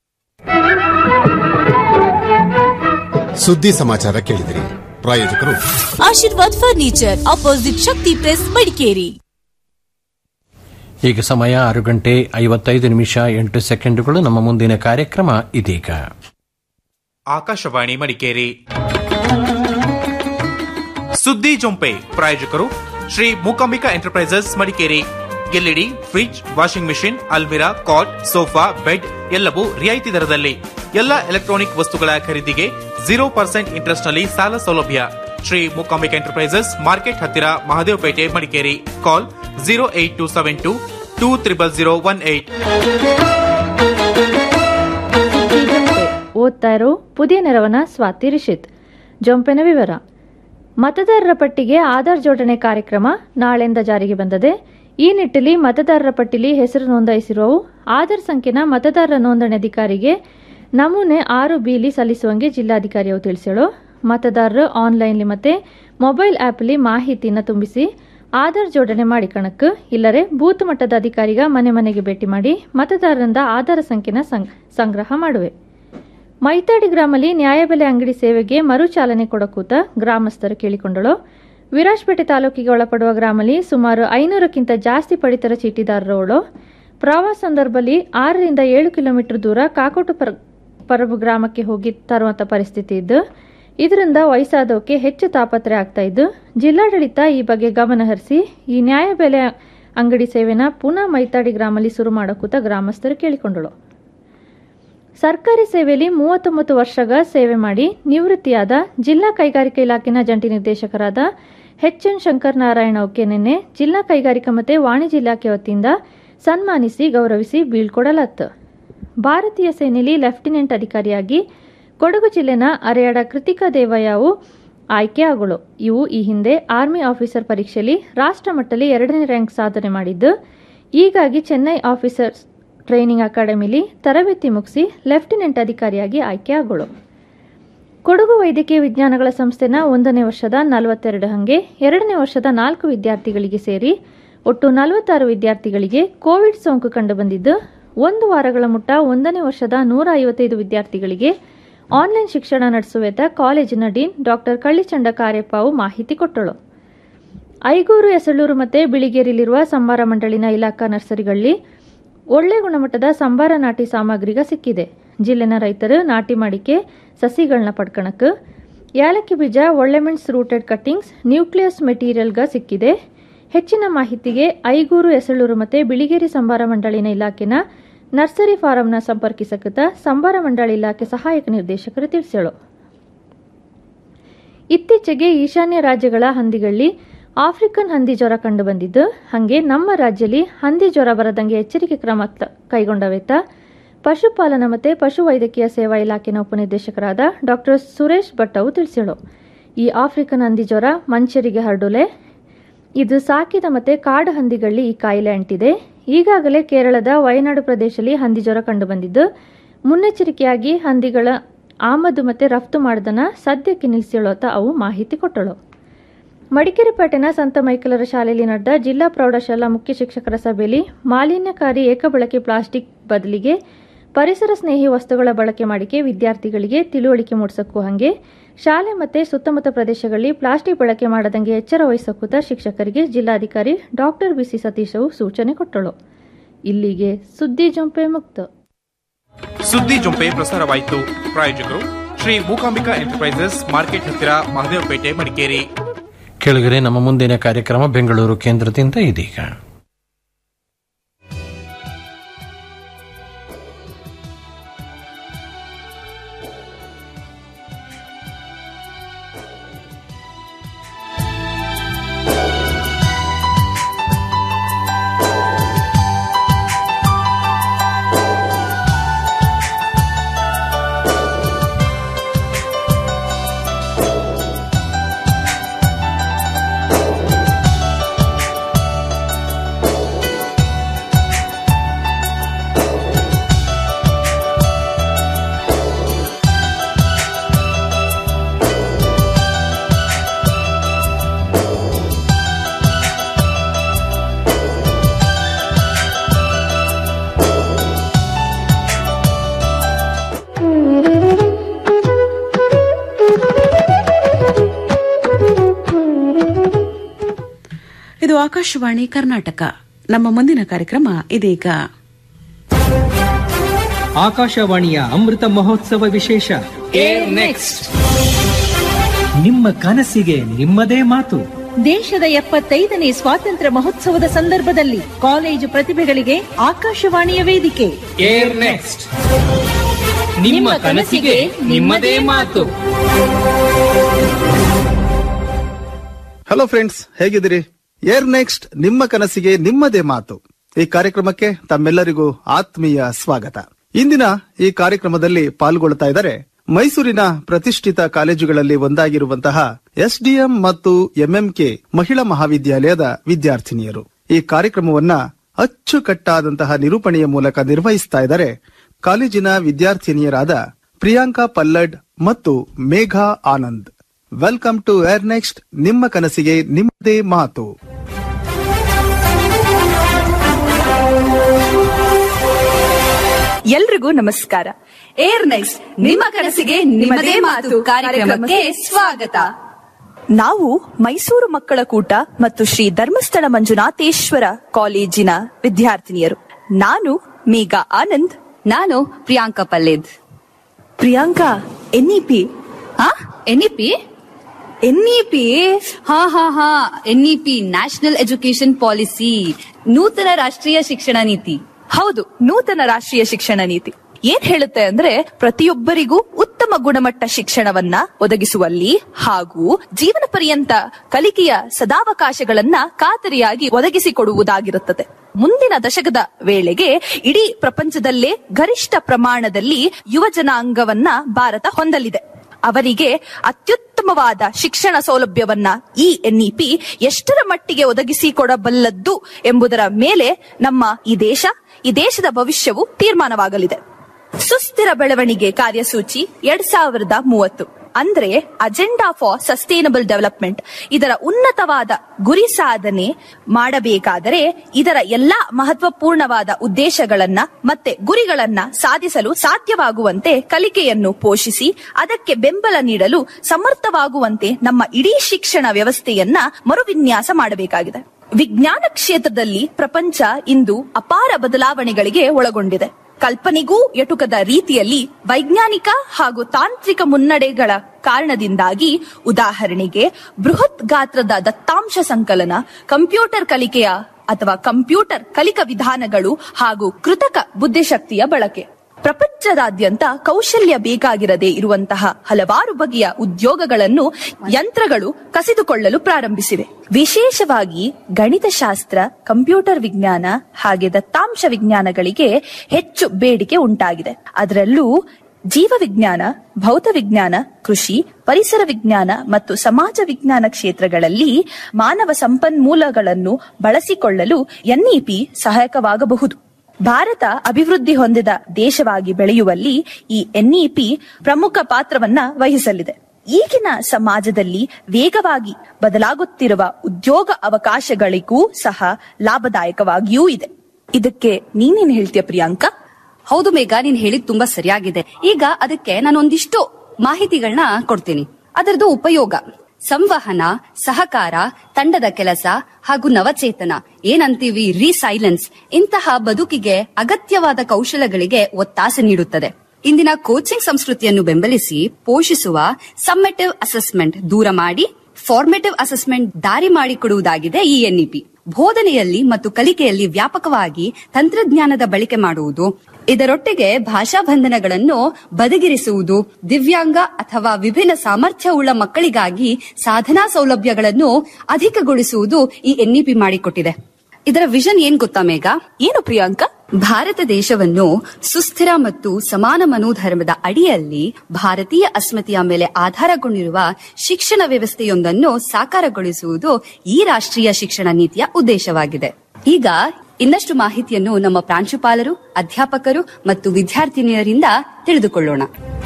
ಸುದ್ದಿ ಸಮಾಚಾರ ಕೇಳಿದಿರಿ ಪ್ರಾಯೋಜಕರು Ashirwad furniture opposite Shakti press Madikeri ಈಗ ಸಮಯ ಆರು ಗಂಟೆ ಐವತ್ತೈದು ನಿಮಿಷ ಎಂಟು ಸೆಕೆಂಡುಗಳು ನಮ್ಮ ಮುಂದಿನ ಕಾರ್ಯಕ್ರಮ ಇದೀಗ ಆಕಾಶವಾಣಿ ಮಡಿಕೇರಿ ಸುದ್ದಿ ಜೊಂಪೆ ಪ್ರಾಯೋಜಕರು Shri Mookambika enterprises Madikeri LED fridge washing machine ಅಲ್ಮಿರಾ ಕಾಟ್ ಸೋಫಾ ಬೆಡ್ ಎಲ್ಲವೂ ರಿಯಾಯಿತಿ ದರದಲ್ಲಿ ಎಲ್ಲ ಎಲೆಕ್ಟ್ರಾನಿಕ್ ವಸ್ತುಗಳ ಖರೀದಿಗೆ ಜೀರೋ ಪರ್ಸೆಂಟ್ ಇಂಟ್ರೆಸ್ಟ್ ನಲ್ಲಿ ಸಾಲ ಸೌಲಭ್ಯ ಶ್ರೀ ಮೂಕಾಂಬಿಕಾ ಎಂಟರ್ಪ್ರೈಸಸ್ ಮಾರ್ಕೆಟ್ ಹತ್ತಿರ Mahadevapete Madikeri call zero eight two seven two two triple zero one eight ಓದ್ತಾ ಇರೋ ಪುದಿಯ ನೆರವನ ಸ್ವಾತಿ ರಿಷಿತ್ ಜೊಂಪೆನ ವಿವರ ಮತದಾರರ ಪಟ್ಟಿಗೆ ಆಧಾರ್ ಜೋಡಣೆ ಕಾರ್ಯಕ್ರಮ ನಾಳೆಯಿಂದ ಜಾರಿಗೆ ಬಂದದೆ ಈ ನಿಟ್ಟಿನಲ್ಲಿ ಮತದಾರರ ಪಟ್ಟಿಲಿ ಹೆಸರು ನೋಂದಾಯಿಸಿರುವವು ಆಧಾರ್ ಸಂಖ್ಯೆನ ಮತದಾರರ ನೋಂದಣಿ ಅಧಿಕಾರಿಗೆ ನಮೂನೆ ಆರು ಬಿಲಿ ಸಲ್ಲಿಸುವಂಗೆ ಜಿಲ್ಲಾಧಿಕಾರಿಯವರು ತಿಳಿಸ್ಯಾಳು ಮತದಾರರು ಆನ್ಲೈನ್ಲಿ ಮತ್ತೆ ಮೊಬೈಲ್ ಆ್ಯಪ್ಲಿ ಮಾಹಿತಿನ ತುಂಬಿಸಿ ಆಧಾರ್ ಜೋಡಣೆ ಮಾಡಿಕಣಕ್ಕೆ ಇಲ್ಲರೆ ಬೂತ್ ಮಟ್ಟದ ಅಧಿಕಾರಿಗ ಮನೆ ಮನೆಗೆ ಭೇಟಿ ಮಾಡಿ ಮತದಾರರಿಂದ ಆಧಾರ ಸಂಖ್ಯೆನ ಸಂ- ಸಂಗ್ರಹ ಮಾಡುವೆ ಮೈತಾಡಿ ಗ್ರಾಮಲ್ಲಿ ನ್ಯಾಯಬೆಲೆ ಅಂಗಡಿ ಸೇವೆಗೆ ಮರುಚಾಲನೆ ಕೊಡಕೂತ ಗ್ರಾಮಸ್ಥರು ಕೇಳಿಕೊಂಡಳು ವಿರಾಜಪೇಟೆ ತಾಲೂಕಿಗೆ ಒಳಪಡುವ ಗ್ರಾಮಲ್ಲಿ ಸುಮಾರು ಐನೂರಕ್ಕಿಂತ ಜಾಸ್ತಿ ಪಡಿತರ ಚೀಟಿದಾರರು ಪ್ರವಾಸ ಸಂದರ್ಭದಲ್ಲಿ ಆರರಿಂದ ಏಳು ಕಿಲೋಮೀಟರ್ ದೂರ ಕಾಕೋಟು ಪರ ಪರಬು ಗ್ರಾಮಕ್ಕೆ ಹೋಗಿ ತರುವಂಥ ಪರಿಸ್ಥಿತಿ ಇದ್ದು ಇದರಿಂದ ವಯಸ್ಸಾದವಕ್ಕೆ ಹೆಚ್ಚು ತಾಪತ್ರೆ ಆಗ್ತಾ ಇದ್ದು ಜಿಲ್ಲಾಡಳಿತ ಈ ಬಗ್ಗೆ ಗಮನ ಹರಿಸಿ ಈ ನ್ಯಾಯಬೆಲೆ ಅಂಗಡಿ ಸೇವೆನ ಪುನಃ ಮೈತಾಡಿ ಗ್ರಾಮಲ್ಲಿ ಶುರು ಮಾಡೋಕೂತ ಗ್ರಾಮಸ್ಥರು ಕೇಳಿಕೊಂಡಳು ಸರ್ಕಾರಿ ಸೇವೆಯಲ್ಲಿ ಮೂವತ್ತೊಂಬತ್ತು ವರ್ಷಗ ಸೇವೆ ಮಾಡಿ ನಿವೃತ್ತಿಯಾದ ಜಿಲ್ಲಾ ಕೈಗಾರಿಕಾ ಇಲಾಖೆನ ಜಂಟಿ ನಿರ್ದೇಶಕರಾದ ಎಚ್ ಎನ್ ಶಂಕರ್ ನಾರಾಯಣ ಅವಕ್ಕೆ ನಿನ್ನೆ ಜಿಲ್ಲಾ ಕೈಗಾರಿಕಾ ಮತ್ತು ವಾಣಿಜ್ಯ ಇಲಾಖೆ ವತಿಯಿಂದ ಸನ್ಮಾನಿಸಿ ಗೌರವಿಸಿ ಬೀಳ್ಕೊಡಲಾತ್ತು ಭಾರತೀಯ ಸೇನೆಯಲ್ಲಿ ಲೆಫ್ಟಿನೆಂಟ್ ಅಧಿಕಾರಿಯಾಗಿ ಕೊಡಗು ಜಿಲ್ಲೆನ ಅರೆಯಡ ಕೃತಿಕಾ ದೇವಯ್ಯವು ಆಯ್ಕೆ ಆಗೋಳು ಇವು ಈ ಹಿಂದೆ ಆರ್ಮಿ ಆಫೀಸರ್ ಪರೀಕ್ಷೆಯಲ್ಲಿ ರಾಷ್ಟ್ರ ಮಟ್ಟದಲ್ಲಿ ಎರಡನೇ ರ್ಯಾಂಕ್ ಸಾಧನೆ ಮಾಡಿದ್ದು ಹೀಗಾಗಿ ಚೆನ್ನೈ ಆಫೀಸರ್ಸ್ ಟ್ರೈನಿಂಗ್ ಅಕಾಡೆಮಿಲಿ ತರಬೇತಿ ಮುಗಿಸಿ ಲೆಫ್ಟಿನೆಂಟ್ ಅಧಿಕಾರಿಯಾಗಿ ಆಯ್ಕೆ ಆಗೋಳು ಕೊಡಗು ವೈದ್ಯಕೀಯ ವಿಜ್ಞಾನಗಳ ಸಂಸ್ಥೆನ ಒಂದನೇ ವರ್ಷದ ನಲವತ್ತೆರಡು ಹಂಗೆ ಎರಡನೇ ವರ್ಷದ ನಾಲ್ಕು ವಿದ್ಯಾರ್ಥಿಗಳಿಗೆ ಸೇರಿ ಒಟ್ಟು ನಲವತ್ತಾರು ವಿದ್ಯಾರ್ಥಿಗಳಿಗೆ ಕೋವಿಡ್ ಸೋಂಕು ಕಂಡುಬಂದಿದ್ದು ಒಂದು ವಾರಗಳ ಮುಟ್ಟ ಒಂದನೇ ವರ್ಷದ ನೂರ ಐವತ್ತೈದು ವಿದ್ಯಾರ್ಥಿಗಳಿಗೆ ಆನ್ಲೈನ್ ಶಿಕ್ಷಣ ನಡೆಸುವೆತ ಕಾಲೇಜಿನ ಡೀನ್ ಡಾಕ್ಟರ್ ಕಳ್ಳಿಚಂಡ ಕಾರ್ಯಪ್ಪಾವು ಮಾಹಿತಿ ಕೊಟ್ಟಳು ಐಗೂರು ಎಸಳೂರು ಮತ್ತು ಬಿಳಿಗೇರಿಲಿರುವ ಸಂಬಾರ ಮಂಡಳಿನ ಇಲಾಖಾ ನರ್ಸರಿಗಳಲ್ಲಿ ಒಳ್ಳೆ ಗುಣಮಟ್ಟದ ಸಂಬಾರ ನಾಟಿ ಸಾಮಗ್ರಿಗ ಸಿಕ್ಕಿದೆ ಜಿಲ್ಲೆನ ರೈತರು ನಾಟಿ ಮಾಡಿಕೆ ಸಸಿಗಳನ್ನ ಪಡ್ಕಣಕ್ಕೆ ಯಾಲಕ್ಕಿ ಬೀಜ ಒಳ್ಳೆಮೆಣ್ಸ್ ರೂಟೆಡ್ ಕಟ್ಟಿಂಗ್ಸ್ ನ್ಯೂಕ್ಲಿಯಸ್ ಮೆಟೀರಿಯಲ್ಗ ಸಿಕ್ಕಿದೆ ಹೆಚ್ಚಿನ ಮಾಹಿತಿಗೆ ಐಗೂರು ಎಸಳೂರು ಮತ್ತು ಬಿಳಿಗೇರಿ ಸಂಬಾರ ಮಂಡಳಿನ ಇಲಾಖೆನ ನರ್ಸರಿ ಫಾರಂನ ಸಂಪರ್ಕಿಸಕತ್ತ ಸಂಬಾರ ಮಂಡಳಿ ಇಲಾಖೆ ಸಹಾಯಕ ನಿರ್ದೇಶಕರು ತಿಳಿಸಳು ಇತ್ತೀಚೆಗೆ ಈಶಾನ್ಯ ರಾಜ್ಯಗಳ ಹಂದಿಗಳಲ್ಲಿ ಆಫ್ರಿಕನ್ ಹಂದಿ ಜ್ವರ ಕಂಡುಬಂದಿದ್ದು ಹಾಗೆ ನಮ್ಮ ರಾಜ್ಯದಲ್ಲಿ ಹಂದಿ ಜ್ವರ ಬರದಂಗೆ ಎಚ್ಚರಿಕೆ ಕ್ರಮ ತ- ಕೈಗೊಂಡವೆತ ಪಶುಪಾಲನಾ ಮತ್ತು ಪಶುವೈದ್ಯಕೀಯ ಸೇವಾ ಇಲಾಖೆನ ಉಪನಿರ್ದೇಶಕರಾದ ಡಾಕ್ಟರ್ ಸುರೇಶ್ ಭಟ್ ಅವು ತಿಳಿಸಿಳು ಈ ಆಫ್ರಿಕನ್ ಹಂದಿ ಜ್ವರ ಮನುಷ್ಯರಿಗೆ ಹರಡುಲೆ ಇದು ಸಾಕಿದ ಮತ್ತೆ ಕಾಡು ಹಂದಿಗಳಲ್ಲಿ ಈ ಕಾಯಿಲೆ ಅಂಟಿದೆ ಈಗಾಗಲೇ ಕೇರಳದ ವಯನಾಡು ಪ್ರದೇಶದಲ್ಲಿ ಹಂದಿ ಜ್ವರ ಕಂಡುಬಂದಿದ್ದು ಮುನ್ನೆಚ್ಚರಿಕೆಯಾಗಿ ಹಂದಿಗಳ ಆಮದು ಮತ್ತೆ ರಫ್ತು ಮಾಡದನ್ನ ಸದ್ಯಕ್ಕೆ ನಿಲ್ಲಿಸಿಳೋತ ಅವು ಮಾಹಿತಿ ಕೊಟ್ಟಳು ಮಡಿಕೇರಿ ಪೇಟೆನ ಸಂತ ಮೈಕಲರ ಶಾಲೆಯಲ್ಲಿ ನಡೆದ ಜಿಲ್ಲಾ ಪ್ರೌಢಶಾಲಾ ಮುಖ್ಯ ಶಿಕ್ಷಕರ ಸಭೆಯಲ್ಲಿ ಮಾಲಿನ್ಯಕಾರಿ ಏಕಬಳಕೆ ಪ್ಲಾಸ್ಟಿಕ್ ಬದಲಿಗೆ ಪರಿಸರ ಸ್ನೇಹಿ ವಸ್ತುಗಳ ಬಳಕೆ ಮಾಡಿಕೆ ವಿದ್ಯಾರ್ಥಿಗಳಿಗೆ ತಿಳುವಳಿಕೆ ಮೂಡಿಸಕ್ಕೂ ಹಾಗೆ ಶಾಲೆ ಮತ್ತೆ ಸುತ್ತಮುತ್ತ ಪ್ರದೇಶಗಳಲ್ಲಿ ಪ್ಲಾಸ್ಟಿಕ್ ಬಳಕೆ ಮಾಡದಂಗೆ ಎಚ್ಚರ ವಹಿಸಕ್ಕೂತ ಶಿಕ್ಷಕರಿಗೆ ಜಿಲ್ಲಾಧಿಕಾರಿ ಡಾಕ್ಟರ್ ಬಿಸಿ ಸತೀಶ್ ಅವು ಸೂಚನೆ ಕೊಟ್ಟಳು ಇಲ್ಲಿಗೆ ಸುದ್ದಿ ಜೊಂಪೆ ಮುಕ್ತ ಸುದ್ದಿ ಜೊಂಪೆ ಪ್ರಸಾರವಾಯಿತು ಪ್ರಾಯೋಜಕರು ಶ್ರೀ ಮೂಕಾಂಬಿಕಾ ಎಂಟರ್ಪ್ರೈಸಸ್ ಮಾರ್ಕೆಟ್ ಹತ್ತಿರ ಮಹದೇವಪೇಟೆ ಮಡಿಕೇರಿ ಕೆಳಗರೆ ನಮ್ಮ ಮುಂದಿನ ಕಾರ್ಯಕ್ರಮ ಬೆಂಗಳೂರು ಕೇಂದ್ರದಿಂದ ಇದೀಗ ಇದು ಆಕಾಶವಾಣಿ ಕರ್ನಾಟಕ ನಮ್ಮ ಮುಂದಿನ ಕಾರ್ಯಕ್ರಮ ಇದೀಗ ಆಕಾಶವಾಣಿಯ ಅಮೃತ ಮಹೋತ್ಸವ ವಿಶೇಷ ನೆಕ್ಸ್ಟ್ ನಿಮ್ಮ ಕನಸಿಗೆ ನಿಮ್ಮದೇ ಮಾತು ದೇಶದ ಎಪ್ಪತ್ತೈದನೇ ಸ್ವಾತಂತ್ರ್ಯ ಮಹೋತ್ಸವದ ಸಂದರ್ಭದಲ್ಲಿ ಕಾಲೇಜು ಪ್ರತಿಭೆಗಳಿಗೆ ಆಕಾಶವಾಣಿಯ ವೇದಿಕೆ ಏರ್ ನೆಕ್ಸ್ಟ್ ನಿಮ್ಮ ಕನಸಿಗೆ ನಿಮ್ಮದೇ ಮಾತು ಹಲೋ ಫ್ರೆಂಡ್ಸ್ ಹೇಗಿದ್ದೀರಿ ಏರ್ ನೆಕ್ಸ್ಟ್ ನಿಮ್ಮ ಕನಸಿಗೆ ನಿಮ್ಮದೇ ಮಾತು ಈ ಕಾರ್ಯಕ್ರಮಕ್ಕೆ ತಮ್ಮೆಲ್ಲರಿಗೂ ಆತ್ಮೀಯ ಸ್ವಾಗತ ಇಂದಿನ ಈ ಕಾರ್ಯಕ್ರಮದಲ್ಲಿ ಪಾಲ್ಗೊಳ್ತಾ ಇದ್ದಾರೆ ಮೈಸೂರಿನ ಪ್ರತಿಷ್ಠಿತ ಕಾಲೇಜುಗಳಲ್ಲಿ ಒಂದಾಗಿರುವಂತಹ ಎಸ್ಡಿಎಂ ಮತ್ತು ಎಂಎಂಕೆ ಮಹಿಳಾ ಮಹಾವಿದ್ಯಾಲಯದ ವಿದ್ಯಾರ್ಥಿನಿಯರು ಈ ಕಾರ್ಯಕ್ರಮವನ್ನ ಅಚ್ಚುಕಟ್ಟಾದಂತಹ ನಿರೂಪಣೆಯ ಮೂಲಕ ನಿರ್ವಹಿಸ್ತಾ ಇದ್ದಾರೆ ಕಾಲೇಜಿನ ವಿದ್ಯಾರ್ಥಿನಿಯರಾದ ಪ್ರಿಯಾಂಕಾ ಪಲ್ಲಡ್ ಮತ್ತು Megha Anand welcome to AIR Next ನಿಮ್ಮ ಕನಸಿಗೆ ನಿಮ್ಮದೇ ಮಾತು ಎಲ್ರಿಗೂ ನಮಸ್ಕಾರ ಏರ್ ನೈಸ್ ನಿಮ್ಮ ಕನಸಿಗೆ ನಿಮ್ಮದೇ ಮಾತು ಕಾರ್ಯಕ್ರಮಕ್ಕೆ ಸ್ವಾಗತ ನಾವು ಮೈಸೂರು ಮಕ್ಕಳ ಕೂಟ ಮತ್ತು ಶ್ರೀ ಧರ್ಮಸ್ಥಳ ಮಂಜುನಾಥೇಶ್ವರ ಕಾಲೇಜಿನ ವಿದ್ಯಾರ್ಥಿನಿಯರು ನಾನು ಮೇಘಾ ಆನಂದ್ ನಾನು Priyanka Palled Priyanka NEP NEP NEP ಹಾ ಹಾ ಹಾ ಎನ್ಇಪಿ ನ್ಯಾಷನಲ್ ಎಜುಕೇಶನ್ ಪಾಲಿಸಿ ನೂತನ ರಾಷ್ಟ್ರೀಯ ಶಿಕ್ಷಣ ನೀತಿ ಹೌದು ನೂತನ ರಾಷ್ಟ್ರೀಯ ಶಿಕ್ಷಣ ನೀತಿ ಏನ್ ಹೇಳುತ್ತೆ ಅಂದ್ರೆ ಪ್ರತಿಯೊಬ್ಬರಿಗೂ ಉತ್ತಮ ಗುಣಮಟ್ಟ ಶಿಕ್ಷಣವನ್ನ ಒದಗಿಸುವಲ್ಲಿ ಹಾಗೂ ಜೀವನ ಪರ್ಯಂತ ಕಲಿಕೆಯ ಸದಾವಕಾಶಗಳನ್ನ ಖಾತರಿಯಾಗಿ ಒದಗಿಸಿಕೊಡುವುದಾಗಿರುತ್ತದೆ ಮುಂದಿನ ದಶಕದ ವೇಳೆಗೆ ಇಡೀ ಪ್ರಪಂಚದಲ್ಲೇ ಗರಿಷ್ಠ ಪ್ರಮಾಣದಲ್ಲಿ ಯುವ ಜನಾಂಗವನ್ನ ಭಾರತ ಹೊಂದಲಿದೆ ಅವರಿಗೆ ಅತ್ಯುತ್ತಮವಾದ ಶಿಕ್ಷಣ ಸೌಲಭ್ಯವನ್ನ ಈ ಎನ್ಇಪಿ ಎಷ್ಟರ ಮಟ್ಟಿಗೆ ಒದಗಿಸಿಕೊಡಬಲ್ಲದ್ದು ಎಂಬುದರ ಮೇಲೆ ನಮ್ಮ ಈ ದೇಶ ಈ ದೇಶದ ಭವಿಷ್ಯವು ತೀರ್ಮಾನವಾಗಲಿದೆ ಸುಸ್ಥಿರ ಬೆಳವಣಿಗೆ ಕಾರ್ಯಸೂಚಿ ಎರಡ್ ಸಾವಿರದ ಮೂವತ್ತು ಅಂದ್ರೆ ಅಜೆಂಡಾ ಫಾರ್ ಸಸ್ಟೈನಬಲ್ ಡೆವಲಪ್ಮೆಂಟ್ ಇದರ ಉನ್ನತವಾದ ಗುರಿ ಸಾಧನೆ ಮಾಡಬೇಕಾದರೆ ಇದರ ಎಲ್ಲಾ ಮಹತ್ವಪೂರ್ಣವಾದ ಉದ್ದೇಶಗಳನ್ನ ಮತ್ತೆ ಗುರಿಗಳನ್ನ ಸಾಧಿಸಲು ಸಾಧ್ಯವಾಗುವಂತೆ ಕಲಿಕೆಯನ್ನು ಪೋಷಿಸಿ ಅದಕ್ಕೆ ಬೆಂಬಲ ನೀಡಲು ಸಮರ್ಥವಾಗುವಂತೆ ನಮ್ಮ ಇಡೀ ಶಿಕ್ಷಣ ವ್ಯವಸ್ಥೆಯನ್ನ ಮರುವಿನ್ಯಾಸ ಮಾಡಬೇಕಾಗಿದೆ ವಿಜ್ಞಾನ ಕ್ಷೇತ್ರದಲ್ಲಿ ಪ್ರಪಂಚ ಇಂದು ಅಪಾರ ಬದಲಾವಣೆಗಳಿಗೆ ಒಳಗೊಂಡಿದೆ ಕಲ್ಪನೆಗೂ ಎಟುಕದ ರೀತಿಯಲ್ಲಿ ವೈಜ್ಞಾನಿಕ ಹಾಗೂ ತಾಂತ್ರಿಕ ಮುನ್ನಡೆಗಳ ಕಾರಣದಿಂದಾಗಿ ಉದಾಹರಣೆಗೆ ಬೃಹತ್ ಗಾತ್ರದ ದತ್ತಾಂಶ ಸಂಕಲನ ಕಂಪ್ಯೂಟರ್ ಕಲಿಕೆಯ ಅಥವಾ ಕಂಪ್ಯೂಟರ್ ಕಲಿಕಾ ವಿಧಾನಗಳು ಹಾಗೂ ಕೃತಕ ಬುದ್ಧಿಶಕ್ತಿಯ ಬಳಕೆ ಪ್ರಪಂಚದಾದ್ಯಂತ ಕೌಶಲ್ಯ ಬೇಕಾಗಿರದೆ ಇರುವಂತಹ ಹಲವಾರು ಬಗೆಯ ಉದ್ಯೋಗಗಳನ್ನು ಯಂತ್ರಗಳು ಕಸಿದುಕೊಳ್ಳಲು ಪ್ರಾರಂಭಿಸಿವೆ ವಿಶೇಷವಾಗಿ ಗಣಿತಶಾಸ್ತ್ರ ಕಂಪ್ಯೂಟರ್ ವಿಜ್ಞಾನ ಹಾಗೆ ದತ್ತಾಂಶ ವಿಜ್ಞಾನಗಳಿಗೆ ಹೆಚ್ಚು ಬೇಡಿಕೆ ಉಂಟಾಗಿದೆ ಅದರಲ್ಲೂ ಜೀವ ವಿಜ್ಞಾನ ಭೌತ ವಿಜ್ಞಾನ ಕೃಷಿ ಪರಿಸರ ವಿಜ್ಞಾನ ಮತ್ತು ಸಮಾಜ ವಿಜ್ಞಾನ ಕ್ಷೇತ್ರಗಳಲ್ಲಿ ಮಾನವ ಸಂಪನ್ಮೂಲಗಳನ್ನು ಬಳಸಿಕೊಳ್ಳಲು ಎನ್ಇಪಿ ಸಹಾಯಕವಾಗಬಹುದು ಭಾರತ ಅಭಿವೃದ್ಧಿ ಹೊಂದಿದ ದೇಶವಾಗಿ ಬೆಳೆಯುವಲ್ಲಿ ಈ ಎನ್ಇಪಿ ಪ್ರಮುಖ ಪಾತ್ರವನ್ನ ವಹಿಸಲಿದೆ ಈಗಿನ ಸಮಾಜದಲ್ಲಿ ವೇಗವಾಗಿ ಬದಲಾಗುತ್ತಿರುವ ಉದ್ಯೋಗ ಅವಕಾಶಗಳಿಗೂ ಸಹ ಲಾಭದಾಯಕವಾಗಿಯೂ ಇದೆ ಇದಕ್ಕೆ ನೀನೇನ್ ಹೇಳ್ತೀಯ ಪ್ರಿಯಾಂಕಾ ಹೌದು ಮೇಘ ನೀನ್ ಹೇಳಿದ್ ತುಂಬಾ ಸರಿಯಾಗಿದೆ ಈಗ ಅದಕ್ಕೆ ನಾನು ಒಂದಿಷ್ಟು ಮಾಹಿತಿಗಳನ್ನ ಕೊಡ್ತೀನಿ ಅದರದ್ದು ಉಪಯೋಗ ಸಂವಹನ ಸಹಕಾರ ತಂಡದ ಕೆಲಸ ಹಾಗೂ ನವಚೇತನ ಏನಂತೀವಿ ರೀಸೈಲೆನ್ಸ್ ಇಂತಹ ಬದುಕಿಗೆ ಅಗತ್ಯವಾದ ಕೌಶಲಗಳಿಗೆ ಒತ್ತಾಸೆ ನೀಡುತ್ತದೆ ಇಂದಿನ ಕೋಚಿಂಗ್ ಸಂಸ್ಕೃತಿಯನ್ನು ಬೆಂಬಲಿಸಿ ಪೋಷಿಸುವ ಸಮ್ಮೆಟಿವ್ ಅಸೆಸ್ಮೆಂಟ್ ದೂರ ಮಾಡಿ ಫಾರ್ಮೇಟಿವ್ ಅಸೆಸ್ಮೆಂಟ್ ದಾರಿ ಮಾಡಿಕೊಡುವುದಾಗಿದೆ ಈ ಎನ್ಇಪಿ ಬೋಧನೆಯಲ್ಲಿ ಮತ್ತು ಕಲಿಕೆಯಲ್ಲಿ ವ್ಯಾಪಕವಾಗಿ ತಂತ್ರಜ್ಞಾನದ ಬಳಕೆ ಮಾಡುವುದು ಇದರೊಟ್ಟಿಗೆ ಭಾಷಾ ಬಂಧನಗಳನ್ನು ಬದಿಗಿರಿಸುವುದು ದಿವ್ಯಾಂಗ ಅಥವಾ ವಿಭಿನ್ನ ಸಾಮರ್ಥ್ಯವುಳ್ಳ ಮಕ್ಕಳಿಗಾಗಿ ಸಾಧನಾ ಸೌಲಭ್ಯಗಳನ್ನು ಅಧಿಕಗೊಳಿಸುವುದು ಈ ಎನ್ಇಪಿ ಮಾಡಿಕೊಟ್ಟಿದೆ ಇದರ ವಿಷನ್ ಏನ್ ಗೊತ್ತಾ ಮೇಘ ಏನು ಪ್ರಿಯಾಂಕಾ ಭಾರತ ದೇಶವನ್ನು ಸುಸ್ಥಿರ ಮತ್ತು ಸಮಾನ ಮನೋಧರ್ಮದ ಅಡಿಯಲ್ಲಿ ಭಾರತೀಯ ಅಸ್ಮಿತೆಯ ಮೇಲೆ ಆಧಾರಗೊಂಡಿರುವ ಶಿಕ್ಷಣ ವ್ಯವಸ್ಥೆಯೊಂದನ್ನು ಸಾಕಾರಗೊಳಿಸುವುದು ಈ ರಾಷ್ಟ್ರೀಯ ಶಿಕ್ಷಣ ನೀತಿಯ ಉದ್ದೇಶವಾಗಿದೆ ಈಗ ಇನ್ನಷ್ಟು ಮಾಹಿತಿಯನ್ನು ನಮ್ಮ ಪ್ರಾಂಶುಪಾಲರು ಅಧ್ಯಾಪಕರು ಮತ್ತು ವಿದ್ಯಾರ್ಥಿನಿಯರಿಂದ ತಿಳಿದುಕೊಳ್ಳೋಣ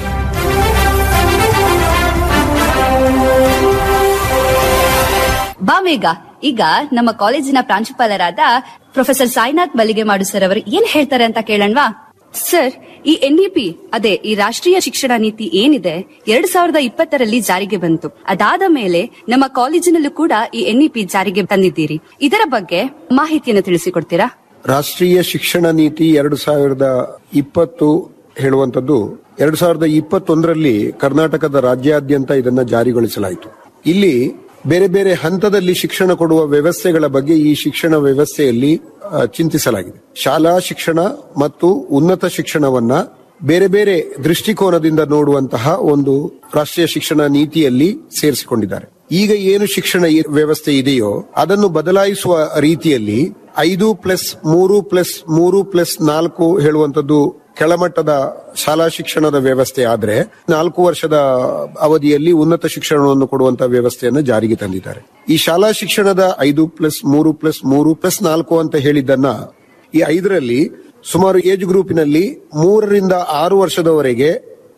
ಬಾ ಮೇಘ ಈಗ ನಮ್ಮ ಕಾಲೇಜಿನ ಪ್ರಾಂಶುಪಾಲರಾದ ಪ್ರೊಫೆಸರ್ ಸಾಯಿನಾಥ್ ಮಲ್ಲಿಗೆ ಮಾಡು ಸರ್ ಅವರು ಏನ್ ಹೇಳ್ತಾರೆ ಅಂತ ಕೇಳಣ್ವಾ ಸರ್ ಈ ಎನ್ಇಪಿ ಅದೇ ಈ ರಾಷ್ಟ್ರೀಯ ಶಿಕ್ಷಣ ನೀತಿ ಏನಿದೆ ಎರಡ್ ಸಾವಿರದ ಇಪ್ಪತ್ತರಲ್ಲಿ ಜಾರಿಗೆ ಬಂತು ಅದಾದ ಮೇಲೆ ನಮ್ಮ ಕಾಲೇಜಿನಲ್ಲೂ ಕೂಡ ಈ ಎನ್ಇಪಿ ಜಾರಿಗೆ ತಂದಿದ್ದೀರಿ ಇದರ ಬಗ್ಗೆ ಮಾಹಿತಿಯನ್ನು ತಿಳಿಸಿಕೊಡ್ತೀರಾ ರಾಷ್ಟ್ರೀಯ ಶಿಕ್ಷಣ ನೀತಿ ಎರಡು ಸಾವಿರದ ಇಪ್ಪತ್ತು ಹೇಳುವಂತದ್ದು ಎರಡು ಸಾವಿರದ ಇಪ್ಪತ್ತೊಂದರಲ್ಲಿ ಕರ್ನಾಟಕದ ರಾಜ್ಯಾದ್ಯಂತ ಇದನ್ನ ಜಾರಿಗೊಳಿಸಲಾಯಿತು ಇಲ್ಲಿ ಬೇರೆ ಬೇರೆ ಹಂತದಲ್ಲಿ ಶಿಕ್ಷಣ ಕೊಡುವ ವ್ಯವಸ್ಥೆಗಳ ಬಗ್ಗೆ ಈ ಶಿಕ್ಷಣ ವ್ಯವಸ್ಥೆಯಲ್ಲಿ ಆ, ಚಿಂತಿಸಲಾಗಿದೆ ಶಾಲಾ ಶಿಕ್ಷಣ ಮತ್ತು ಉನ್ನತ ಶಿಕ್ಷಣವನ್ನ ಬೇರೆ ಬೇರೆ ದೃಷ್ಟಿಕೋನದಿಂದ ನೋಡುವಂತಹ ಒಂದು ರಾಷ್ಟ್ರೀಯ ಶಿಕ್ಷಣ ನೀತಿಯಲ್ಲಿ ಸೇರಿಸಿಕೊಂಡಿದ್ದಾರೆ ಈಗ ಏನು ಶಿಕ್ಷಣ ಈ- ವ್ಯವಸ್ಥೆ ಇದೆಯೋ ಅದನ್ನು ಬದಲಾಯಿಸುವ ರೀತಿಯಲ್ಲಿ ಐದು ಪ್ಲಸ್ ಮೂರು ಪ್ಲಸ್ ಮೂರು ಪ್ಲಸ್ ನಾಲ್ಕು ಹೇಳುವಂತದ್ದು ಕೆಳಮಟ್ಟದ ಶಾಲಾ ಶಿಕ್ಷಣದ ವ್ಯವಸ್ಥೆ ಆದ್ರೆ ನಾಲ್ಕು ವರ್ಷದ ಅವಧಿಯಲ್ಲಿ ಉನ್ನತ ಶಿಕ್ಷಣವನ್ನು ಕೊಡುವಂತಹ ವ್ಯವಸ್ಥೆಯನ್ನು ಜಾರಿಗೆ ತಂದಿದ್ದಾರೆ ಈ ಶಾಲಾ ಶಿಕ್ಷಣದ ಐದು ಪ್ಲಸ್ ಮೂರು ಪ್ಲಸ್ ಮೂರು ಪ್ಲಸ್ ನಾಲ್ಕು ಅಂತ ಹೇಳಿದ್ದನ್ನ ಈ ಐದರಲ್ಲಿ ಸುಮಾರು ಏಜ್ ಗ್ರೂಪಿನಲ್ಲಿ ಮೂರರಿಂದ ಆರು ವರ್ಷದವರೆಗೆ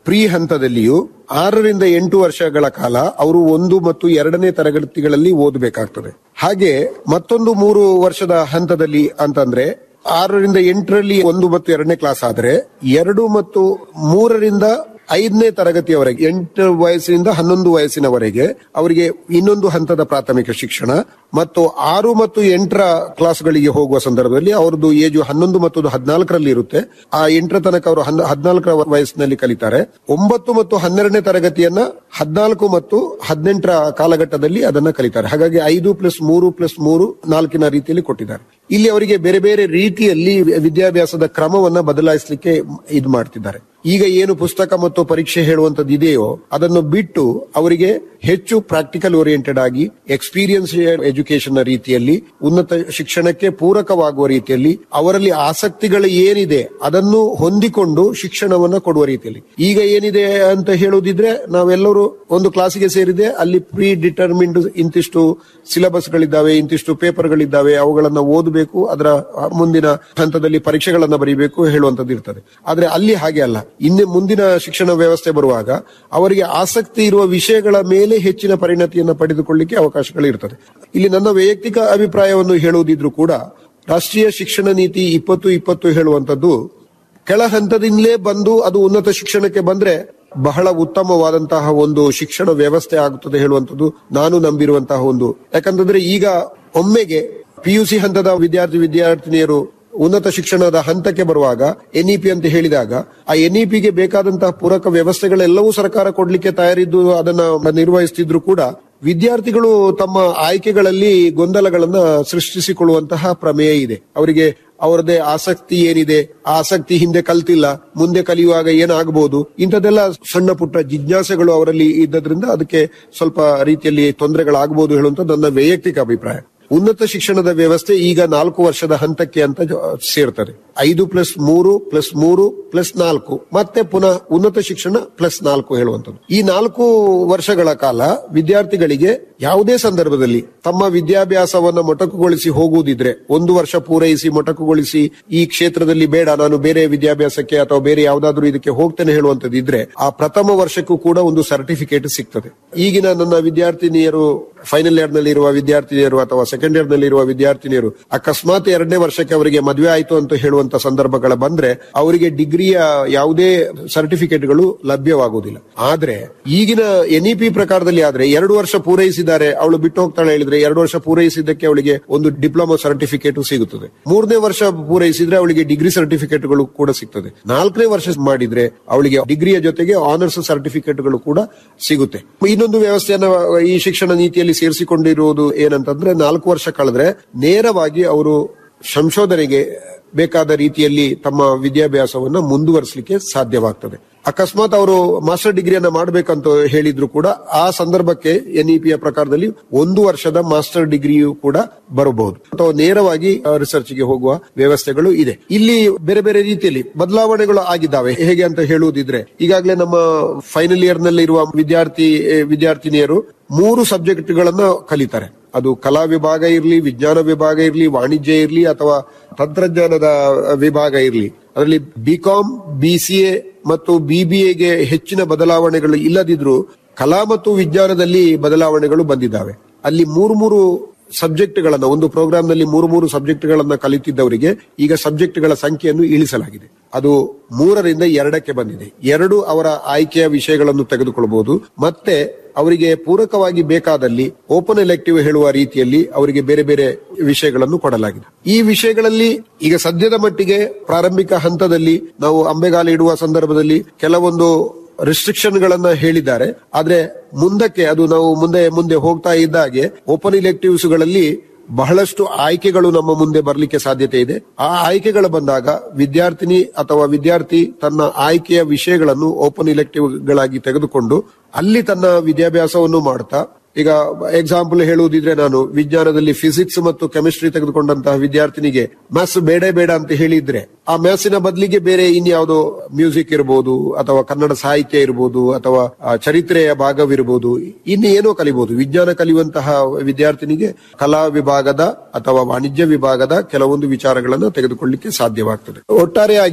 ಪ್ರೀ ಹಂತದಲ್ಲಿಯೂ ಆರರಿಂದ ಎಂಟು ವರ್ಷಗಳ ಕಾಲ ಅವರು ಒಂದು ಮತ್ತು ಎರಡನೇ ತರಗತಿಗಳಲ್ಲಿ ಓದಬೇಕಾಗ್ತದೆ ಹಾಗೆ ಮತ್ತೊಂದು ಮೂರು ವರ್ಷದ ಹಂತದಲ್ಲಿ ಅಂತಂದ್ರೆ ಆರರಿಂದ ಎಂಟರಲ್ಲಿ ಒಂದು ಮತ್ತು ಎರಡನೇ ಕ್ಲಾಸ್ ಆದ್ರೆ ಎರಡು ಮತ್ತು ಮೂರರಿಂದ ಐದನೇ ತರಗತಿಯವರೆಗೆ ಎಂಟು ವಯಸ್ಸಿನಿಂದ ಹನ್ನೊಂದು ವಯಸ್ಸಿನವರೆಗೆ ಅವರಿಗೆ ಇನ್ನೊಂದು ಹಂತದ ಪ್ರಾಥಮಿಕ ಶಿಕ್ಷಣ ಮತ್ತು ಆರು ಮತ್ತು ಎಂಟರ ಕ್ಲಾಸ್ಗಳಿಗೆ ಹೋಗುವ ಸಂದರ್ಭದಲ್ಲಿ ಅವರದ್ದು ಏಜು ಹನ್ನೊಂದು ಮತ್ತು ಹದಿನಾಲ್ಕರಲ್ಲಿ ಇರುತ್ತೆ ಆ ಎಂಟರ ತನಕ ಅವರು ಹದಿನಾಲ್ಕರ ವಯಸ್ಸಿನಲ್ಲಿ ಕಲಿತಾರೆ ಒಂಬತ್ತು ಮತ್ತು ಹನ್ನೆರಡನೇ ತರಗತಿಯನ್ನ ಹದಿನಾಲ್ಕು ಮತ್ತು ಹದಿನೆಂಟರ ಕಾಲಘಟ್ಟದಲ್ಲಿ ಅದನ್ನ ಕಲಿತಾರೆ ಹಾಗಾಗಿ ಐದು ಪ್ಲಸ್ ಮೂರು ಪ್ಲಸ್ ಮೂರು ನಾಲ್ಕಿನ ರೀತಿಯಲ್ಲಿ ಕೊಟ್ಟಿದ್ದಾರೆ ಇಲ್ಲಿ ಅವರಿಗೆ ಬೇರೆ ಬೇರೆ ರೀತಿಯಲ್ಲಿ ವಿದ್ಯಾಭ್ಯಾಸದ ಕ್ರಮವನ್ನ ಬದಲಾಯಿಸಲಿಕ್ಕೆ ಇದು ಮಾಡ್ತಿದ್ದಾರೆ ಈಗ ಏನು ಪುಸ್ತಕ ಮತ್ತು ಪರೀಕ್ಷೆ ಹೇಳುವಂತದ್ದು ಇದೆಯೋ ಅದನ್ನು ಬಿಟ್ಟು ಅವರಿಗೆ ಹೆಚ್ಚು ಪ್ರಾಕ್ಟಿಕಲ್ ಓರಿಯೆಂಟೆಡ್ ಆಗಿ ಎಕ್ಸ್ಪೀರಿಯನ್ಸ್ ಎಜುಕೇಶನ್ ರೀತಿಯಲ್ಲಿ ಉನ್ನತ ಶಿಕ್ಷಣಕ್ಕೆ ಪೂರಕವಾಗುವ ರೀತಿಯಲ್ಲಿ ಅವರಲ್ಲಿ ಆಸಕ್ತಿಗಳು ಏನಿದೆ ಅದನ್ನು ಹೊಂದಿಕೊಂಡು ಶಿಕ್ಷಣವನ್ನ ಕೊಡುವ ರೀತಿಯಲ್ಲಿ ಈಗ ಏನಿದೆ ಅಂತ ಹೇಳುವುದಿದ್ರೆ ನಾವೆಲ್ಲರೂ ಒಂದು ಕ್ಲಾಸಿಗೆ ಸೇರಿದೆ ಅಲ್ಲಿ ಪ್ರೀ ಡಿಟರ್ಮಿನ್ಡ್ ಇಂತಿಷ್ಟು ಸಿಲೆಬಸ್ಗಳಿದ್ದಾವೆ ಇಂತಿಷ್ಟು ಪೇಪರ್ಗಳಿದ್ದಾವೆ ಅವುಗಳನ್ನ ಓದಬೇಕು ಅದರ ಮುಂದಿನ ಹಂತದಲ್ಲಿ ಪರೀಕ್ಷೆಗಳನ್ನ ಬರೀಬೇಕು ಹೇಳುವಂತದ್ದು ಇರ್ತದೆ ಆದ್ರೆ ಅಲ್ಲಿ ಹಾಗೆ ಅಲ್ಲ ಇನ್ನು ಮುಂದಿನ ಶಿಕ್ಷಣ ವ್ಯವಸ್ಥೆ ಬರುವಾಗ ಅವರಿಗೆ ಆಸಕ್ತಿ ಇರುವ ವಿಷಯಗಳ ಮೇಲೆ ಹೆಚ್ಚಿನ ಪರಿಣತಿಯನ್ನು ಪಡೆದುಕೊಳ್ಳಿಕ್ಕೆ ಅವಕಾಶಗಳು ಇರ್ತದೆ ಇಲ್ಲಿ ನನ್ನ ವೈಯಕ್ತಿಕ ಅಭಿಪ್ರಾಯವನ್ನು ಹೇಳುವುದಿದ್ರು ಕೂಡ ರಾಷ್ಟ್ರೀಯ ಶಿಕ್ಷಣ ನೀತಿ ಇಪ್ಪತ್ತು ಇಪ್ಪತ್ತು ಹೇಳುವಂತದ್ದು ಕೆಳ ಹಂತದಿಂದಲೇ ಬಂದು ಅದು ಉನ್ನತ ಶಿಕ್ಷಣಕ್ಕೆ ಬಂದ್ರೆ ಬಹಳ ಉತ್ತಮವಾದಂತಹ ಒಂದು ಶಿಕ್ಷಣ ವ್ಯವಸ್ಥೆ ಆಗುತ್ತದೆ ಹೇಳುವಂತದ್ದು ನಾನು ನಂಬಿರುವಂತಹ ಒಂದು ಯಾಕಂತಂದ್ರೆ ಈಗ ಒಮ್ಮೆಗೆ ಪಿಯುಸಿ ಹಂತದ ವಿದ್ಯಾರ್ಥಿ ವಿದ್ಯಾರ್ಥಿನಿಯರು ಉನ್ನತ ಶಿಕ್ಷಣದ ಹಂತಕ್ಕೆ ಬರುವಾಗ ಎನ್ಇಪಿ ಅಂತ ಹೇಳಿದಾಗ ಆ ಎನ್ಇಪಿಗೆ ಬೇಕಾದಂತಹ ಪೂರಕ ವ್ಯವಸ್ಥೆಗಳೆಲ್ಲವೂ ಸರ್ಕಾರ ಕೊಡ್ಲಿಕ್ಕೆ ತಯಾರಿದ್ದು ಅದನ್ನ ನಿರ್ವಹಿಸುತ್ತಿದ್ರು ಕೂಡ ವಿದ್ಯಾರ್ಥಿಗಳು ತಮ್ಮ ಆಯ್ಕೆಗಳಲ್ಲಿ ಗೊಂದಲಗಳನ್ನ ಸೃಷ್ಟಿಸಿಕೊಳ್ಳುವಂತಹ ಪ್ರಮೇಯ ಇದೆ ಅವರಿಗೆ ಅವರದೇ ಆಸಕ್ತಿ ಏನಿದೆ ಆ ಆಸಕ್ತಿ ಹಿಂದೆ ಕಲ್ತಿಲ್ಲ ಮುಂದೆ ಕಲಿಯುವಾಗ ಏನಾಗಬಹುದು ಇಂಥದ್ದೆಲ್ಲ ಸಣ್ಣ ಪುಟ್ಟ ಜಿಜ್ಞಾಸೆಗಳು ಅವರಲ್ಲಿ ಇದ್ದದ್ರಿಂದ ಅದಕ್ಕೆ ಸ್ವಲ್ಪ ರೀತಿಯಲ್ಲಿ ತೊಂದರೆಗಳಾಗಬಹುದು ಹೇಳುವಂತ ನನ್ನ ವೈಯಕ್ತಿಕ ಅಭಿಪ್ರಾಯ ಉನ್ನತ ಶಿಕ್ಷಣದ ವ್ಯವಸ್ಥೆ ಈಗ ನಾಲ್ಕು ವರ್ಷದ ಹಂತಕ್ಕೆ ಅಂತ ಜ- ಸೇರ್ತದೆ ಐದು ಪ್ಲಸ್ ಮೂರು ಪ್ಲಸ್ ಮೂರು ಪ್ಲಸ್ ನಾಲ್ಕು ಮತ್ತೆ ಪುನಃ ಉನ್ನತ ಶಿಕ್ಷಣ ಪ್ಲಸ್ ನಾಲ್ಕು ಹೇಳುವಂಥದ್ದು ಈ ನಾಲ್ಕು ವರ್ಷಗಳ ಕಾಲ ವಿದ್ಯಾರ್ಥಿಗಳಿಗೆ ಯಾವುದೇ ಸಂದರ್ಭದಲ್ಲಿ ತಮ್ಮ ವಿದ್ಯಾಭ್ಯಾಸವನ್ನ ಮೊಟಕುಗೊಳಿಸಿ ಹೋಗುವುದಿದ್ರೆ ಒಂದು ವರ್ಷ ಪೂರೈಸಿ ಮೊಟಕುಗೊಳಿಸಿ ಈ ಕ್ಷೇತ್ರದಲ್ಲಿ ಬೇಡ ನಾನು ಬೇರೆ ವಿದ್ಯಾಭ್ಯಾಸಕ್ಕೆ ಅಥವಾ ಬೇರೆ ಯಾವುದಾದ್ರೂ ಇದಕ್ಕೆ ಹೋಗ್ತೇನೆ ಹೇಳುವಂತದ್ದು ಇದ್ರೆ ಆ ಪ್ರಥಮ ವರ್ಷಕ್ಕೂ ಕೂಡ ಒಂದು ಸರ್ಟಿಫಿಕೇಟ್ ಸಿಗ್ತದೆ ಈಗಿನ ನನ್ನ ವಿದ್ಯಾರ್ಥಿನಿಯರು ಫೈನಲ್ ಇಯರ್ ನಲ್ಲಿ ಇರುವ ವಿದ್ಯಾರ್ಥಿನಿಯರು ಅಥವಾ ಸೆಕೆಂಡ್ ಇಯರ್ ನಲ್ಲಿ ಇರುವ ವಿದ್ಯಾರ್ಥಿನಿಯರು ಅಕಸ್ಮಾತ್ ಎರಡನೇ ವರ್ಷಕ್ಕೆ ಅವರಿಗೆ ಮದುವೆ ಆಯ್ತು ಅಂತ ಹೇಳುವಂತ ಸಂದರ್ಭಗಳ ಬಂದ್ರೆ ಅವರಿಗೆ ಡಿಗ್ರಿಯ ಯಾವುದೇ ಸರ್ಟಿಫಿಕೇಟ್ಗಳು ಲಭ್ಯವಾಗುವುದಿಲ್ಲ ಆದ್ರೆ ಈಗಿನ ಎನ್ಇಪಿ ಪ್ರಕಾರದಲ್ಲಿ ಆದ್ರೆ ಎರಡು ವರ್ಷ ಪೂರೈಸಿದ್ದಾರೆ ಅವಳು ಬಿಟ್ಟು ಹೋಗ್ತಾಳೆ ಹೇಳಿದ್ರೆ ಎರಡು ವರ್ಷ ಪೂರೈಸಿದ್ದಕ್ಕೆ ಅವಳಿಗೆ ಒಂದು ಡಿಪ್ಲೊಮಾ ಸರ್ಟಿಫಿಕೇಟ್ ಸಿಗುತ್ತದೆ ಮೂರನೇ ವರ್ಷ ಪೂರೈಸಿದ್ರೆ ಅವಳಿಗೆ ಡಿಗ್ರಿ ಸರ್ಟಿಫಿಕೇಟ್ಗಳು ಕೂಡ ಸಿಗ್ತದೆ ನಾಲ್ಕನೇ ವರ್ಷ ಮಾಡಿದ್ರೆ ಅವಳಿಗೆ ಡಿಗ್ರಿಯ ಜೊತೆಗೆ ಆನರ್ಸ್ ಸರ್ಟಿಫಿಕೇಟ್ಗಳು ಕೂಡ ಸಿಗುತ್ತೆ ಇನ್ನೊಂದು ವ್ಯವಸ್ಥೆಯನ್ನ ಈ ಶಿಕ್ಷಣ ನೀತಿಯಲ್ಲಿ ಸೇರಿಸಿಕೊಂಡಿರುವುದು ಏನಂತಂದ್ರೆ ನಾಲ್ಕು ವರ್ಷ ಕಳೆದ್ರೆ ನೇರವಾಗಿ ಅವರು ಸಂಶೋಧನೆಗೆ ಬೇಕಾದ ರೀತಿಯಲ್ಲಿ ತಮ್ಮ ವಿದ್ಯಾಭ್ಯಾಸವನ್ನ ಮುಂದುವರಿಸಲಿಕ್ಕೆ ಸಾಧ್ಯವಾಗ್ತದೆ ಅಕಸ್ಮಾತ್ ಅವರು ಮಾಸ್ಟರ್ ಡಿಗ್ರಿಯನ್ನ ಮಾಡಬೇಕಂತ ಹೇಳಿದ್ರು ಕೂಡ ಆ ಸಂದರ್ಭಕ್ಕೆ ಎನ್ಇಪಿಯ ಪ್ರಕಾರದಲ್ಲಿ ಒಂದು ವರ್ಷದ ಮಾಸ್ಟರ್ ಡಿಗ್ರಿಯು ಕೂಡ ಬರಬಹುದು ಅಥವಾ ನೇರವಾಗಿ ರಿಸರ್ಚ್ಗೆ ಹೋಗುವ ವ್ಯವಸ್ಥೆಗಳು ಇದೆ ಇಲ್ಲಿ ಬೇರೆ ಬೇರೆ ರೀತಿಯಲ್ಲಿ ಬದಲಾವಣೆಗಳು ಆಗಿದ್ದಾವೆ ಹೇಗೆ ಅಂತ ಹೇಳುವುದಿದ್ರೆ ಈಗಾಗಲೇ ನಮ್ಮ ಫೈನಲ್ ಇಯರ್ ನಲ್ಲಿ ಇರುವ ವಿದ್ಯಾರ್ಥಿ ಎ, ವಿದ್ಯಾರ್ಥಿನಿಯರು ಮೂರು ಸಬ್ಜೆಕ್ಟ್ ಗಳನ್ನ ಕಲಿತಾರೆ ಅದು ಕಲಾ ವಿಭಾಗ ಇರಲಿ ವಿಜ್ಞಾನ ವಿಭಾಗ ಇರಲಿ ವಾಣಿಜ್ಯ ಇರಲಿ ಅಥವಾ ತಂತ್ರಜ್ಞಾನದ ವಿಭಾಗ ಇರಲಿ ಅದರಲ್ಲಿ ಬಿಕಾಂ ಬಿಸಿಎ ಮತ್ತು ಬಿಬಿಎಗೆ ಹೆಚ್ಚಿನ ಬದಲಾವಣೆಗಳು ಇಲ್ಲದಿದ್ರೂ ಕಲಾ ಮತ್ತು ವಿಜ್ಞಾನದಲ್ಲಿ ಬದಲಾವಣೆಗಳು ಬಂದಿದ್ದಾವೆ ಅಲ್ಲಿ ಮೂರು ಮೂರು ಸಬ್ಜೆಕ್ಟ್ ಗಳನ್ನ ಒಂದು ಪ್ರೋಗ್ರಾಮ್ ನಲ್ಲಿ ಮೂರು ಮೂರು ಸಬ್ಜೆಕ್ಟ್ ಗಳನ್ನ ಕಲಿತಿದ್ದವರಿಗೆ ಈಗ ಸಬ್ಜೆಕ್ಟ್ ಗಳ ಸಂಖ್ಯೆಯನ್ನು ಇಳಿಸಲಾಗಿದೆ ಅದು ಮೂರರಿಂದ ಎರಡಕ್ಕೆ ಬಂದಿದೆ ಎರಡು ಅವರ ಆಯ್ಕೆಯ ವಿಷಯಗಳನ್ನು ತೆಗೆದುಕೊಳ್ಳಬಹುದು ಮತ್ತೆ ಅವರಿಗೆ ಪೂರಕವಾಗಿ ಬೇಕಾದಲ್ಲಿ ಓಪನ್ ಎಲೆಕ್ಟಿವ್ ಹೇಳುವ ರೀತಿಯಲ್ಲಿ ಅವರಿಗೆ ಬೇರೆ ಬೇರೆ ವಿಷಯಗಳನ್ನು ಕೊಡಲಾಗಿದೆ ಈ ವಿಷಯಗಳಲ್ಲಿ ಈಗ ಸದ್ಯದ ಮಟ್ಟಿಗೆ ಪ್ರಾರಂಭಿಕ ಹಂತದಲ್ಲಿ ನಾವು ಅಂಬೆಗಾಲು ಇಡುವ ಸಂದರ್ಭದಲ್ಲಿ ಕೆಲವೊಂದು ರಿಸ್ಟ್ರಿಕ್ಷನ್ ಗಳನ್ನ ಹೇಳಿದ್ದಾರೆ ಆದ್ರೆ ಮುಂದಕ್ಕೆ ಅದು ನಾವು ಮುಂದೆ ಮುಂದೆ ಹೋಗ್ತಾ ಇದ್ದಾಗೆ ಓಪನ್ ಇಲೆಕ್ಟಿವ್ಸ್ ಗಳಲ್ಲಿ ಬಹಳಷ್ಟು ಆಯ್ಕೆಗಳು ನಮ್ಮ ಮುಂದೆ ಬರಲಿಕ್ಕೆ ಸಾಧ್ಯತೆ ಇದೆ ಆ ಆಯ್ಕೆಗಳು ಬಂದಾಗ ವಿದ್ಯಾರ್ಥಿನಿ ಅಥವಾ ವಿದ್ಯಾರ್ಥಿ ತನ್ನ ಆಯ್ಕೆಯ ವಿಷಯಗಳನ್ನು ಓಪನ್ ಇಲೆಕ್ಟಿವ್ ಗಳಾಗಿ ತೆಗೆದುಕೊಂಡು ಅಲ್ಲಿ ತನ್ನ ವಿದ್ಯಾಭ್ಯಾಸವನ್ನು ಮಾಡ್ತಾ ಈಗ ಎಕ್ಸಾಂಪಲ್ ಹೇಳುವುದಿದ್ರೆ ನಾನು ವಿಜ್ಞಾನದಲ್ಲಿ ಫಿಸಿಕ್ಸ್ ಮತ್ತು ಕೆಮಿಸ್ಟ್ರಿ ತೆಗೆದುಕೊಂಡಂತಹ ವಿದ್ಯಾರ್ಥಿನಿಗೆ ಮ್ಯಾಥ್ಸ್ ಬೇಡ ಬೇಡ ಅಂತ ಹೇಳಿದ್ರೆ ಆ ಮ್ಯಾಥ್ಸಿನ ಬದಲಿಗೆ ಬೇರೆ ಇನ್ಯಾವುದೋ ಮ್ಯೂಸಿಕ್ ಇರಬಹುದು ಅಥವಾ ಕನ್ನಡ ಸಾಹಿತ್ಯ ಇರಬಹುದು ಅಥವಾ ಆ, ಚರಿತ್ರೆಯ ಭಾಗವಿರಬಹುದು ಇನ್ನು ಏನೋ ಕಲಿಬಹುದು ವಿಜ್ಞಾನ ಕಲಿಯುವಂತಹ ವಿದ್ಯಾರ್ಥಿನಿಗೆ ಕಲಾ ವಿಭಾಗದ ಅಥವಾ ವಾಣಿಜ್ಯ ವಿಭಾಗದ ಕೆಲವೊಂದು ವಿಚಾರಗಳನ್ನು ತೆಗೆದುಕೊಳ್ಳಿಕ್ಕೆ ಸಾಧ್ಯವಾಗ್ತದೆ ಒಟ್ಟಾರೆಯಾಗಿ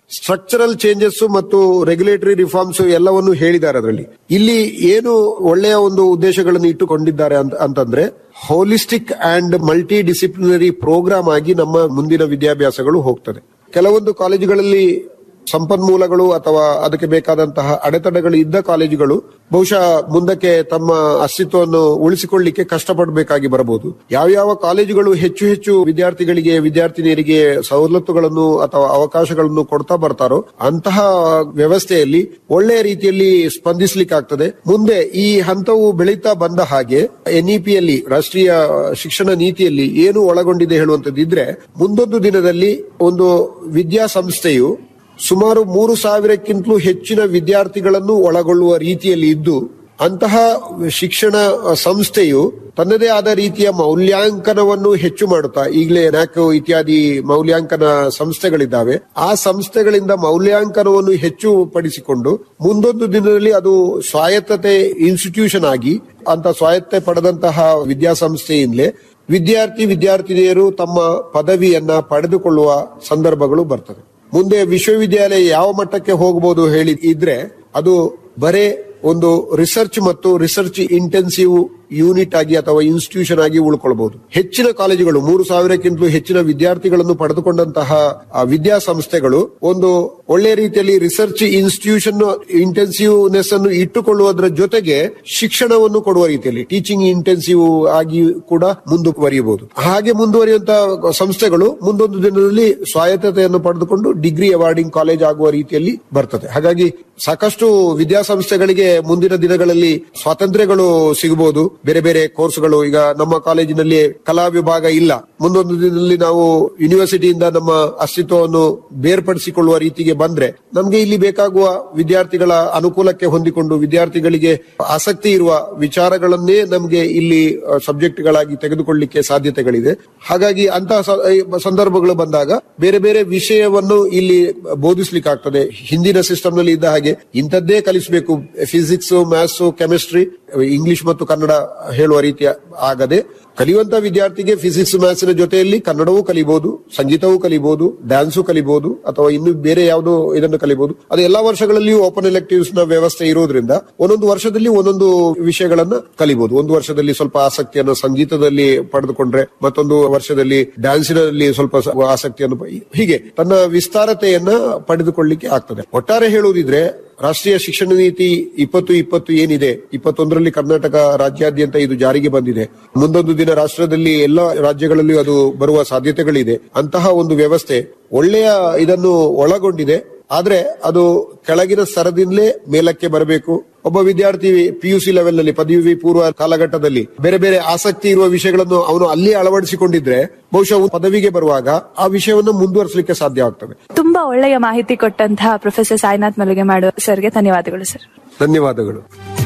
ಸ್ಟ್ರಕ್ಚರಲ್ ಚೇಂಜಸ್ ಮತ್ತು ರೆಗ್ಯುಲೇಟರಿ ರಿಫಾರ್ಮ್ಸ್ ಎಲ್ಲವನ್ನು ಹೇಳಿದ್ದಾರೆ ಅದರಲ್ಲಿ ಇಲ್ಲಿ ಏನು ಒಳ್ಳೆಯ ಒಂದು ಉದ್ದೇಶಗಳನ್ನು ಇಟ್ಟುಕೊಂಡಿದ್ದಾರೆ ಅಂತ ಅಂತಂದ್ರೆ holistic and multidisciplinary program ಆಗಿ ನಮ್ಮ ಮುಂದಿನ ವಿದ್ಯಾಭ್ಯಾಸಗಳು ಹೋಗ್ತದೆ ಕೆಲವೊಂದು ಕಾಲೇಜುಗಳಲ್ಲಿ ಸಂಪನ್ಮೂಲಗಳು ಅಥವಾ ಅದಕ್ಕೆ ಬೇಕಾದಂತಹ ಅಡೆತಡೆಗಳು ಇದ್ದ ಕಾಲೇಜುಗಳು ಬಹುಶಃ ಮುಂದಕ್ಕೆ ತಮ್ಮ ಅಸ್ತಿತ್ವವನ್ನು ಉಳಿಸಿಕೊಳ್ಳಿಕ್ಕೆ ಕಷ್ಟಪಡಬೇಕಾಗಿ ಬರಬಹುದು ಯಾವ್ಯಾವ ಕಾಲೇಜುಗಳು ಹೆಚ್ಚು ಹೆಚ್ಚು ವಿದ್ಯಾರ್ಥಿಗಳಿಗೆ ವಿದ್ಯಾರ್ಥಿನಿಯರಿಗೆ ಸವಲತ್ತುಗಳನ್ನು ಅಥವಾ ಅವಕಾಶಗಳನ್ನು ಕೊಡ್ತಾ ಬರ್ತಾರೋ ಅಂತಹ ವ್ಯವಸ್ಥೆಯಲ್ಲಿ ಒಳ್ಳೆಯ ರೀತಿಯಲ್ಲಿ ಸ್ಪಂದಿಸಲಿಕ್ಕಾಗ್ತದೆ ಮುಂದೆ ಈ ಹಂತವು ಬೆಳೀತಾ ಬಂದ ಹಾಗೆ ಎನ್ಇಪಿಯಲ್ಲಿ ರಾಷ್ಟ್ರೀಯ ಶಿಕ್ಷಣ ನೀತಿಯಲ್ಲಿ ಏನು ಒಳಗೊಂಡಿದೆ ಹೇಳುವಂತದ್ದಿದ್ರೆ ಮುಂದೊಂದು ದಿನದಲ್ಲಿ ಒಂದು ವಿದ್ಯಾಸಂಸ್ಥೆಯು ಸುಮಾರು ಮೂರು ಸಾವಿರಕ್ಕಿಂತಲೂ ಹೆಚ್ಚಿನ ವಿದ್ಯಾರ್ಥಿಗಳನ್ನು ಒಳಗೊಳ್ಳುವ ರೀತಿಯಲ್ಲಿ ಇದ್ದು ಅಂತಹ ಶಿಕ್ಷಣ ಸಂಸ್ಥೆಯು ತನ್ನದೇ ಆದ ರೀತಿಯ ಮೌಲ್ಯಾಂಕನವನ್ನು ಹೆಚ್ಚು ಮಾಡುತ್ತಾ ಈಗಲೇ ನ್ಯಾಕ್ ಇತ್ಯಾದಿ ಮೌಲ್ಯಾಂಕನ ಸಂಸ್ಥೆಗಳಿದ್ದಾವೆ ಆ ಸಂಸ್ಥೆಗಳಿಂದ ಮೌಲ್ಯಾಂಕನವನ್ನು ಹೆಚ್ಚು ಪಡಿಸಿಕೊಂಡು ಮುಂದೊಂದು ದಿನದಲ್ಲಿ ಅದು ಸ್ವಾಯತ್ತತೆ ಇನ್ಸ್ಟಿಟ್ಯೂಷನ್ ಆಗಿ ಅಂತ ಸ್ವಾಯತ್ತೆ ಪಡೆದಂತಹ ವಿದ್ಯಾಸಂಸ್ಥೆಯಿಂದಲೇ ವಿದ್ಯಾರ್ಥಿ ವಿದ್ಯಾರ್ಥಿನಿಯರು ತಮ್ಮ ಪದವಿಯನ್ನ ಪಡೆದುಕೊಳ್ಳುವ ಸಂದರ್ಭಗಳು ಬರ್ತದೆ ಮುಂದೆ ವಿಶ್ವವಿದ್ಯಾಲಯ ಯಾವ ಮಟ್ಟಕ್ಕೆ ಹೋಗಬಹುದು ಹೇಳಿ ಇದ್ರೆ ಅದು ಬರೇ ಒಂದು ರಿಸರ್ಚ್ ಮತ್ತು ರಿಸರ್ಚ್ ಇಂಟೆನ್ಸಿವ್ ಯೂನಿಟ್ ಆಗಿ ಅಥವಾ ಇನ್ಸ್ಟಿಟ್ಯೂಷನ್ ಆಗಿ ಉಳ್ಕೊಳ್ಬಹುದು ಹೆಚ್ಚಿನ ಕಾಲೇಜುಗಳು ಮೂರು ಸಾವಿರಕ್ಕಿಂತಲೂ ಹೆಚ್ಚಿನ ವಿದ್ಯಾರ್ಥಿಗಳನ್ನು ಪಡೆದುಕೊಂಡಂತಹ ಆ ವಿದ್ಯಾಸಂಸ್ಥೆಗಳು ಒಂದು ಒಳ್ಳೆ ರೀತಿಯಲ್ಲಿ ರಿಸರ್ಚ್ ಇನ್ಸ್ಟಿಟ್ಯೂಷನ್ ಇಂಟೆನ್ಸಿವ್ನೆಸ್ ಅನ್ನು ಇಟ್ಟುಕೊಳ್ಳುವುದರ ಜೊತೆಗೆ ಶಿಕ್ಷಣವನ್ನು ಕೊಡುವ ರೀತಿಯಲ್ಲಿ ಟೀಚಿಂಗ್ ಇಂಟೆನ್ಸಿವ್ ಆಗಿ ಕೂಡ ಮುಂದುವರಿಯಬಹುದು ಹಾಗೆ ಮುಂದುವರಿಯುವಂತಹ ಸಂಸ್ಥೆಗಳು ಮುಂದೊಂದು ದಿನದಲ್ಲಿ ಸ್ವಾಯತ್ತತೆಯನ್ನು ಪಡೆದುಕೊಂಡು ಡಿಗ್ರಿ ಅವಾರ್ಡಿಂಗ್ ಕಾಲೇಜ್ ಆಗುವ ರೀತಿಯಲ್ಲಿ ಬರ್ತದೆ ಹಾಗಾಗಿ ಸಾಕಷ್ಟು ವಿದ್ಯಾಸಂಸ್ಥೆಗಳಿಗೆ ಮುಂದಿನ ದಿನಗಳಲ್ಲಿ ಸ್ವಾತಂತ್ರ್ಯಗಳು ಸಿಗಬಹುದು ಬೇರೆ ಬೇರೆ ಕೋರ್ಸ್ಗಳು ಈಗ ನಮ್ಮ ಕಾಲೇಜಿನಲ್ಲಿ ಕಲಾ ವಿಭಾಗ ಇಲ್ಲ ಮುಂದೊಂದು ದಿನದಲ್ಲಿ ನಾವು ಯೂನಿವರ್ಸಿಟಿಯಿಂದ ನಮ್ಮ ಅಸ್ತಿತ್ವವನ್ನು ಬೇರ್ಪಡಿಸಿಕೊಳ್ಳುವ ರೀತಿಗೆ ಬಂದ್ರೆ ನಮ್ಗೆ ಇಲ್ಲಿ ಬೇಕಾಗುವ ವಿದ್ಯಾರ್ಥಿಗಳ ಅನುಕೂಲಕ್ಕೆ ಹೊಂದಿಕೊಂಡು ವಿದ್ಯಾರ್ಥಿಗಳಿಗೆ ಆಸಕ್ತಿ ಇರುವ ವಿಚಾರಗಳನ್ನೇ ನಮ್ಗೆ ಇಲ್ಲಿ ಸಬ್ಜೆಕ್ಟ್ ಗಳಾಗಿ ತೆಗೆದುಕೊಳ್ಳಿಕ್ಕೆ ಸಾಧ್ಯತೆಗಳಿದೆ ಹಾಗಾಗಿ ಅಂತಹ ಸ- ಈ ಸಂದರ್ಭಗಳು ಬಂದಾಗ ಬೇರೆ ಬೇರೆ ವಿಷಯವನ್ನು ಇಲ್ಲಿ ಬೋಧಿಸ್ಲಿಕ್ಕಾಗ್ತದೆ ಹಿಂದಿನ ಸಿಸ್ಟಮ್ ನಲ್ಲಿ ಇದ್ದ ಹಾಗೆ ಇಂಥದ್ದೇ ಕಲಿಸಬೇಕು ಫಿಸಿಕ್ಸ್ ಮ್ಯಾಥ್ಸ್ ಕೆಮಿಸ್ಟ್ರಿ ಇಂಗ್ಲಿಷ್ ಮತ್ತು ಕನ್ನಡ ಹೇಳುವ ರೀತಿಯ ಆಗದೆ ಕಲಿಯುವಂತ ವಿದ್ಯಾರ್ಥಿಗೆ ಫಿಸಿಕ್ಸ್ ಮ್ಯಾಥ್ಸ್ ನ ಜೊತೆಯಲ್ಲಿ ಕನ್ನಡವೂ ಕಲಿಬಹುದು ಸಂಗೀತವೂ ಕಲಿಬಹುದು ಡ್ಯಾನ್ಸು ಕಲಿಬಹುದು ಅಥವಾ ಇನ್ನು ಬೇರೆ ಯಾವುದೋ ಇದನ್ನು ಕಲಿಬಹುದು ಅದು ಎಲ್ಲಾ ವರ್ಷಗಳಲ್ಲಿಯೂ ಓಪನ್ ಎಲೆಕ್ಟಿವ್ಸ್ ನ ವ್ಯವಸ್ಥೆ ಇರೋದ್ರಿಂದ ಒಂದೊಂದು ವರ್ಷದಲ್ಲಿ ಒಂದೊಂದು ವಿಷಯಗಳನ್ನ ಕಲಿಬಹುದು ಒಂದು ವರ್ಷದಲ್ಲಿ ಸ್ವಲ್ಪ ಆಸಕ್ತಿಯನ್ನು ಸಂಗೀತದಲ್ಲಿ ಪಡೆದುಕೊಂಡ್ರೆ ಮತ್ತೊಂದು ವರ್ಷದಲ್ಲಿ ಡ್ಯಾನ್ಸಿನಲ್ಲಿ ಸ್ವಲ್ಪ ಸ- ಆಸಕ್ತಿಯನ್ನು ಪ- ಹೀಗೆ ತನ್ನ ವಿಸ್ತಾರತೆಯನ್ನ ಪಡೆದುಕೊಳ್ಳಿಕ್ಕೆ ಆಗ್ತದೆ ಒಟ್ಟಾರೆ ಹೇಳುವುದಿದ್ರೆ ರಾಷ್ಟ್ರೀಯ ಶಿಕ್ಷಣ ನೀತಿ ಇಪ್ಪತ್ತು ಇಪ್ಪತ್ತು ಏನಿದೆ ಇಪ್ಪತ್ತೊಂದರಲ್ಲಿ ಕರ್ನಾಟಕ ರಾಜ್ಯಾದ್ಯಂತ ಇದು ಜಾರಿಗೆ ಬಂದಿದೆ ಮುಂದೊಂದು ದಿನ ರಾಷ್ಟ್ರದಲ್ಲಿ ಎಲ್ಲ ರಾಜ್ಯಗಳಲ್ಲಿಯೂ ಅದು ಬರುವ ಸಾಧ್ಯತೆಗಳಿದೆ ಅಂತಹ ಒಂದು ವ್ಯವಸ್ಥೆ ಒಳ್ಳೆಯ ಇದನ್ನು ಒಳಗೊಂಡಿದೆ ಆದ್ರೆ ಅದು ಕೆಳಗಿನ ಸ್ತರದಿಂದಲೇ ಮೇಲಕ್ಕೆ ಬರಬೇಕು ಒಬ್ಬ ವಿದ್ಯಾರ್ಥಿ ಪಿಯುಸಿ ಲೆವೆಲ್ ನಲ್ಲಿ ಪದವಿ ಪೂರ್ವ ಕಾಲಘಟ್ಟದಲ್ಲಿ ಬೇರೆ ಬೇರೆ ಆಸಕ್ತಿ ಇರುವ ವಿಷಯಗಳನ್ನು ಅವನು ಅಲ್ಲಿ ಅಳವಡಿಸಿಕೊಂಡಿದ್ರೆ ಬಹುಶಃ ಪದವಿಗೆ ಬರುವಾಗ ಆ ವಿಷಯವನ್ನು ಮುಂದುವರಿಸಲಿಕ್ಕೆ ಸಾಧ್ಯ ಆಗ್ತದೆ ತುಂಬಾ ಒಳ್ಳೆಯ ಮಾಹಿತಿ ಕೊಟ್ಟಂತಹ ಪ್ರೊಫೆಸರ್ ಸಾಯಿನಾಥ್ ಮಲಗೆ ಮಾಡೋ ಸರ್ಗೆ ಧನ್ಯವಾದಗಳು ಸರ್ ಧನ್ಯವಾದಗಳು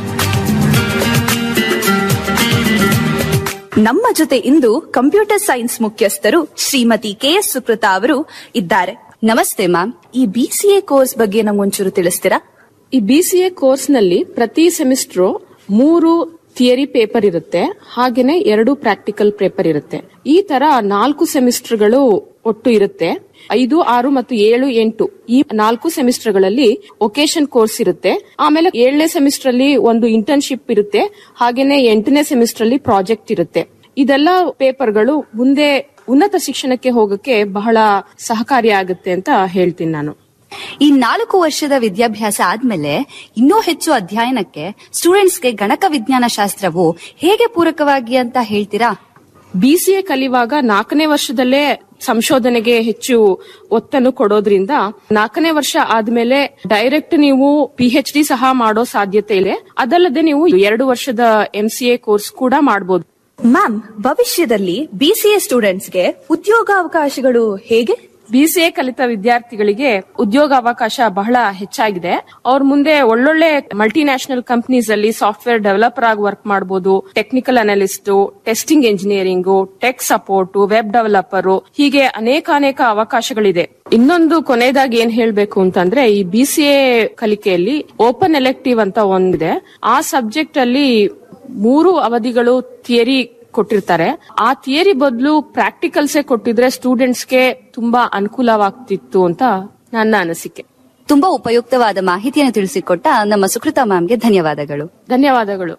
ನಮ್ಮ ಜೊತೆ ಇಂದು ಕಂಪ್ಯೂಟರ್ ಸೈನ್ಸ್ ಮುಖ್ಯಸ್ಥರು ಶ್ರೀಮತಿ ಕೆಎಸ್ ಸುಕೃತ ಅವರು ಇದ್ದಾರೆ ನಮಸ್ತೆ ಮ್ಯಾಮ್ ಈ ಬಿಸಿಎ ಕೋರ್ಸ್ ಬಗ್ಗೆ ನಮ್ಗೊಂಚೂರು ತಿಳಿಸ್ತೀರಾ ಈ ಬಿಸಿಎ ಕೋರ್ಸ್ ನಲ್ಲಿ ಪ್ರತಿ ಸೆಮಿಸ್ಟ್ರು ಮೂರು ಥಿಯರಿ ಪೇಪರ್ ಇರುತ್ತೆ ಹಾಗೇನೆ ಎರಡು ಪ್ರಾಕ್ಟಿಕಲ್ ಪೇಪರ್ ಇರುತ್ತೆ ಈ ತರ ನಾಲ್ಕು ಸೆಮಿಸ್ಟರ್ಗಳು ಒಟ್ಟು ಇರುತ್ತೆ ಐದು ಆರು ಮತ್ತು ಏಳು ಎಂಟು ಈ ನಾಲ್ಕು ಸೆಮಿಸ್ಟರ್ಗಳಲ್ಲಿ ಒಕೇಶನ್ ಕೋರ್ಸ್ ಇರುತ್ತೆ ಆಮೇಲೆ ಏಳನೇ ಸೆಮಿಸ್ಟರ್ ಅಲ್ಲಿ ಒಂದು ಇಂಟರ್ನ್ಶಿಪ್ ಇರುತ್ತೆ ಹಾಗೇನೆ ಎಂಟನೇ ಸೆಮಿಸ್ಟರ್ ಅಲ್ಲಿ ಪ್ರಾಜೆಕ್ಟ್ ಇರುತ್ತೆ ಇದೆಲ್ಲ ಪೇಪರ್ಗಳು ಮುಂದೆ ಉನ್ನತ ಶಿಕ್ಷಣಕ್ಕೆ ಹೋಗಕ್ಕೆ ಬಹಳ ಸಹಕಾರಿಯಾಗುತ್ತೆ ಅಂತ ಹೇಳ್ತೀನಿ ನಾನು ಈ ನಾಲ್ಕು ವರ್ಷದ ವಿದ್ಯಾಭ್ಯಾಸ ಆದ್ಮೇಲೆ ಇನ್ನೂ ಹೆಚ್ಚು ಅಧ್ಯಯನಕ್ಕೆ ಸ್ಟೂಡೆಂಟ್ಸ್ಗೆ ಗಣಕ ವಿಜ್ಞಾನ ಶಾಸ್ತ್ರವು ಹೇಗೆ ಪೂರಕವಾಗಿ ಅಂತ ಹೇಳ್ತೀರಾ ಬಿಸಿಎ ಕಲಿಯುವಾಗ ನಾಲ್ಕನೇ ವರ್ಷದಲ್ಲೇ ಸಂಶೋಧನೆಗೆ ಹೆಚ್ಚು ಒತ್ತನ್ನು ಕೊಡೋದ್ರಿಂದ ನಾಲ್ಕನೇ ವರ್ಷ ಆದ್ಮೇಲೆ ಡೈರೆಕ್ಟ್ ನೀವು ಪಿ ಎಚ್ ಡಿ ಸಹ ಮಾಡೋ ಸಾಧ್ಯತೆ ಇದೆ ಅದಲ್ಲದೆ ನೀವು ಎರಡು ವರ್ಷದ ಎಂಸಿಎ ಕೋರ್ಸ್ ಕೂಡ ಮಾಡಬಹುದು ಮ್ಯಾಮ್ ಭವಿಷ್ಯದಲ್ಲಿ ಬಿಸಿಎ ಸ್ಟೂಡೆಂಟ್ಸ್ಗೆ ಉದ್ಯೋಗಾವಕಾಶಗಳು ಹೇಗೆ ಬಿಸಿಎ ಕಲಿತ ವಿದ್ಯಾರ್ಥಿಗಳಿಗೆ ಉದ್ಯೋಗಾವಕಾಶ ಬಹಳ ಹೆಚ್ಚಾಗಿದೆ ಅವ್ರ ಮುಂದೆ ಒಳ್ಳೊಳ್ಳೆ ಮಲ್ಟಿನ್ಯಾಷನಲ್ ಕಂಪನೀಸ್ ಅಲ್ಲಿ ಸಾಫ್ಟ್ವೇರ್ ಡೆವಲಪರ್ ಆಗಿ ವರ್ಕ್ ಮಾಡಬಹುದು technical analyst testing engineering tech support web developer ಹೀಗೆ ಅನೇಕ ಅನೇಕ ಅವಕಾಶಗಳಿದೆ ಇನ್ನೊಂದು ಕೊನೆಯದಾಗಿ ಏನ್ ಹೇಳ್ಬೇಕು ಅಂತಂದ್ರೆ ಈ ಬಿಸಿಎ ಕಲಿಕೆಯಲ್ಲಿ ಓಪನ್ ಎಲೆಕ್ಟಿವ್ ಅಂತ ಒಂದಿದೆ ಆ ಸಬ್ಜೆಕ್ಟ್ ಅಲ್ಲಿ ಮೂರು ಅವಧಿಗಳು ಥಿಯರಿ ಕೊಟ್ಟಿರ್ತಾರೆ ಆ ಥಿಯರಿ ಬದಲು ಪ್ರಾಕ್ಟಿಕಲ್ಸೇ ಕೊಟ್ಟಿದ್ರೆ ಸ್ಟೂಡೆಂಟ್ಸ್ಗೆ ತುಂಬಾ ಅನುಕೂಲವಾಗ್ತಿತ್ತು ಅಂತ ನನ್ನ ಅನಿಸಿಕೆ ತುಂಬಾ ಉಪಯುಕ್ತವಾದ ಮಾಹಿತಿಯನ್ನು ತಿಳಿಸಿಕೊಟ್ಟ ನಮ್ಮ ಸುಕೃತ ಮ್ಯಾಮ್ಗೆ ಧನ್ಯವಾದಗಳು ಧನ್ಯವಾದಗಳು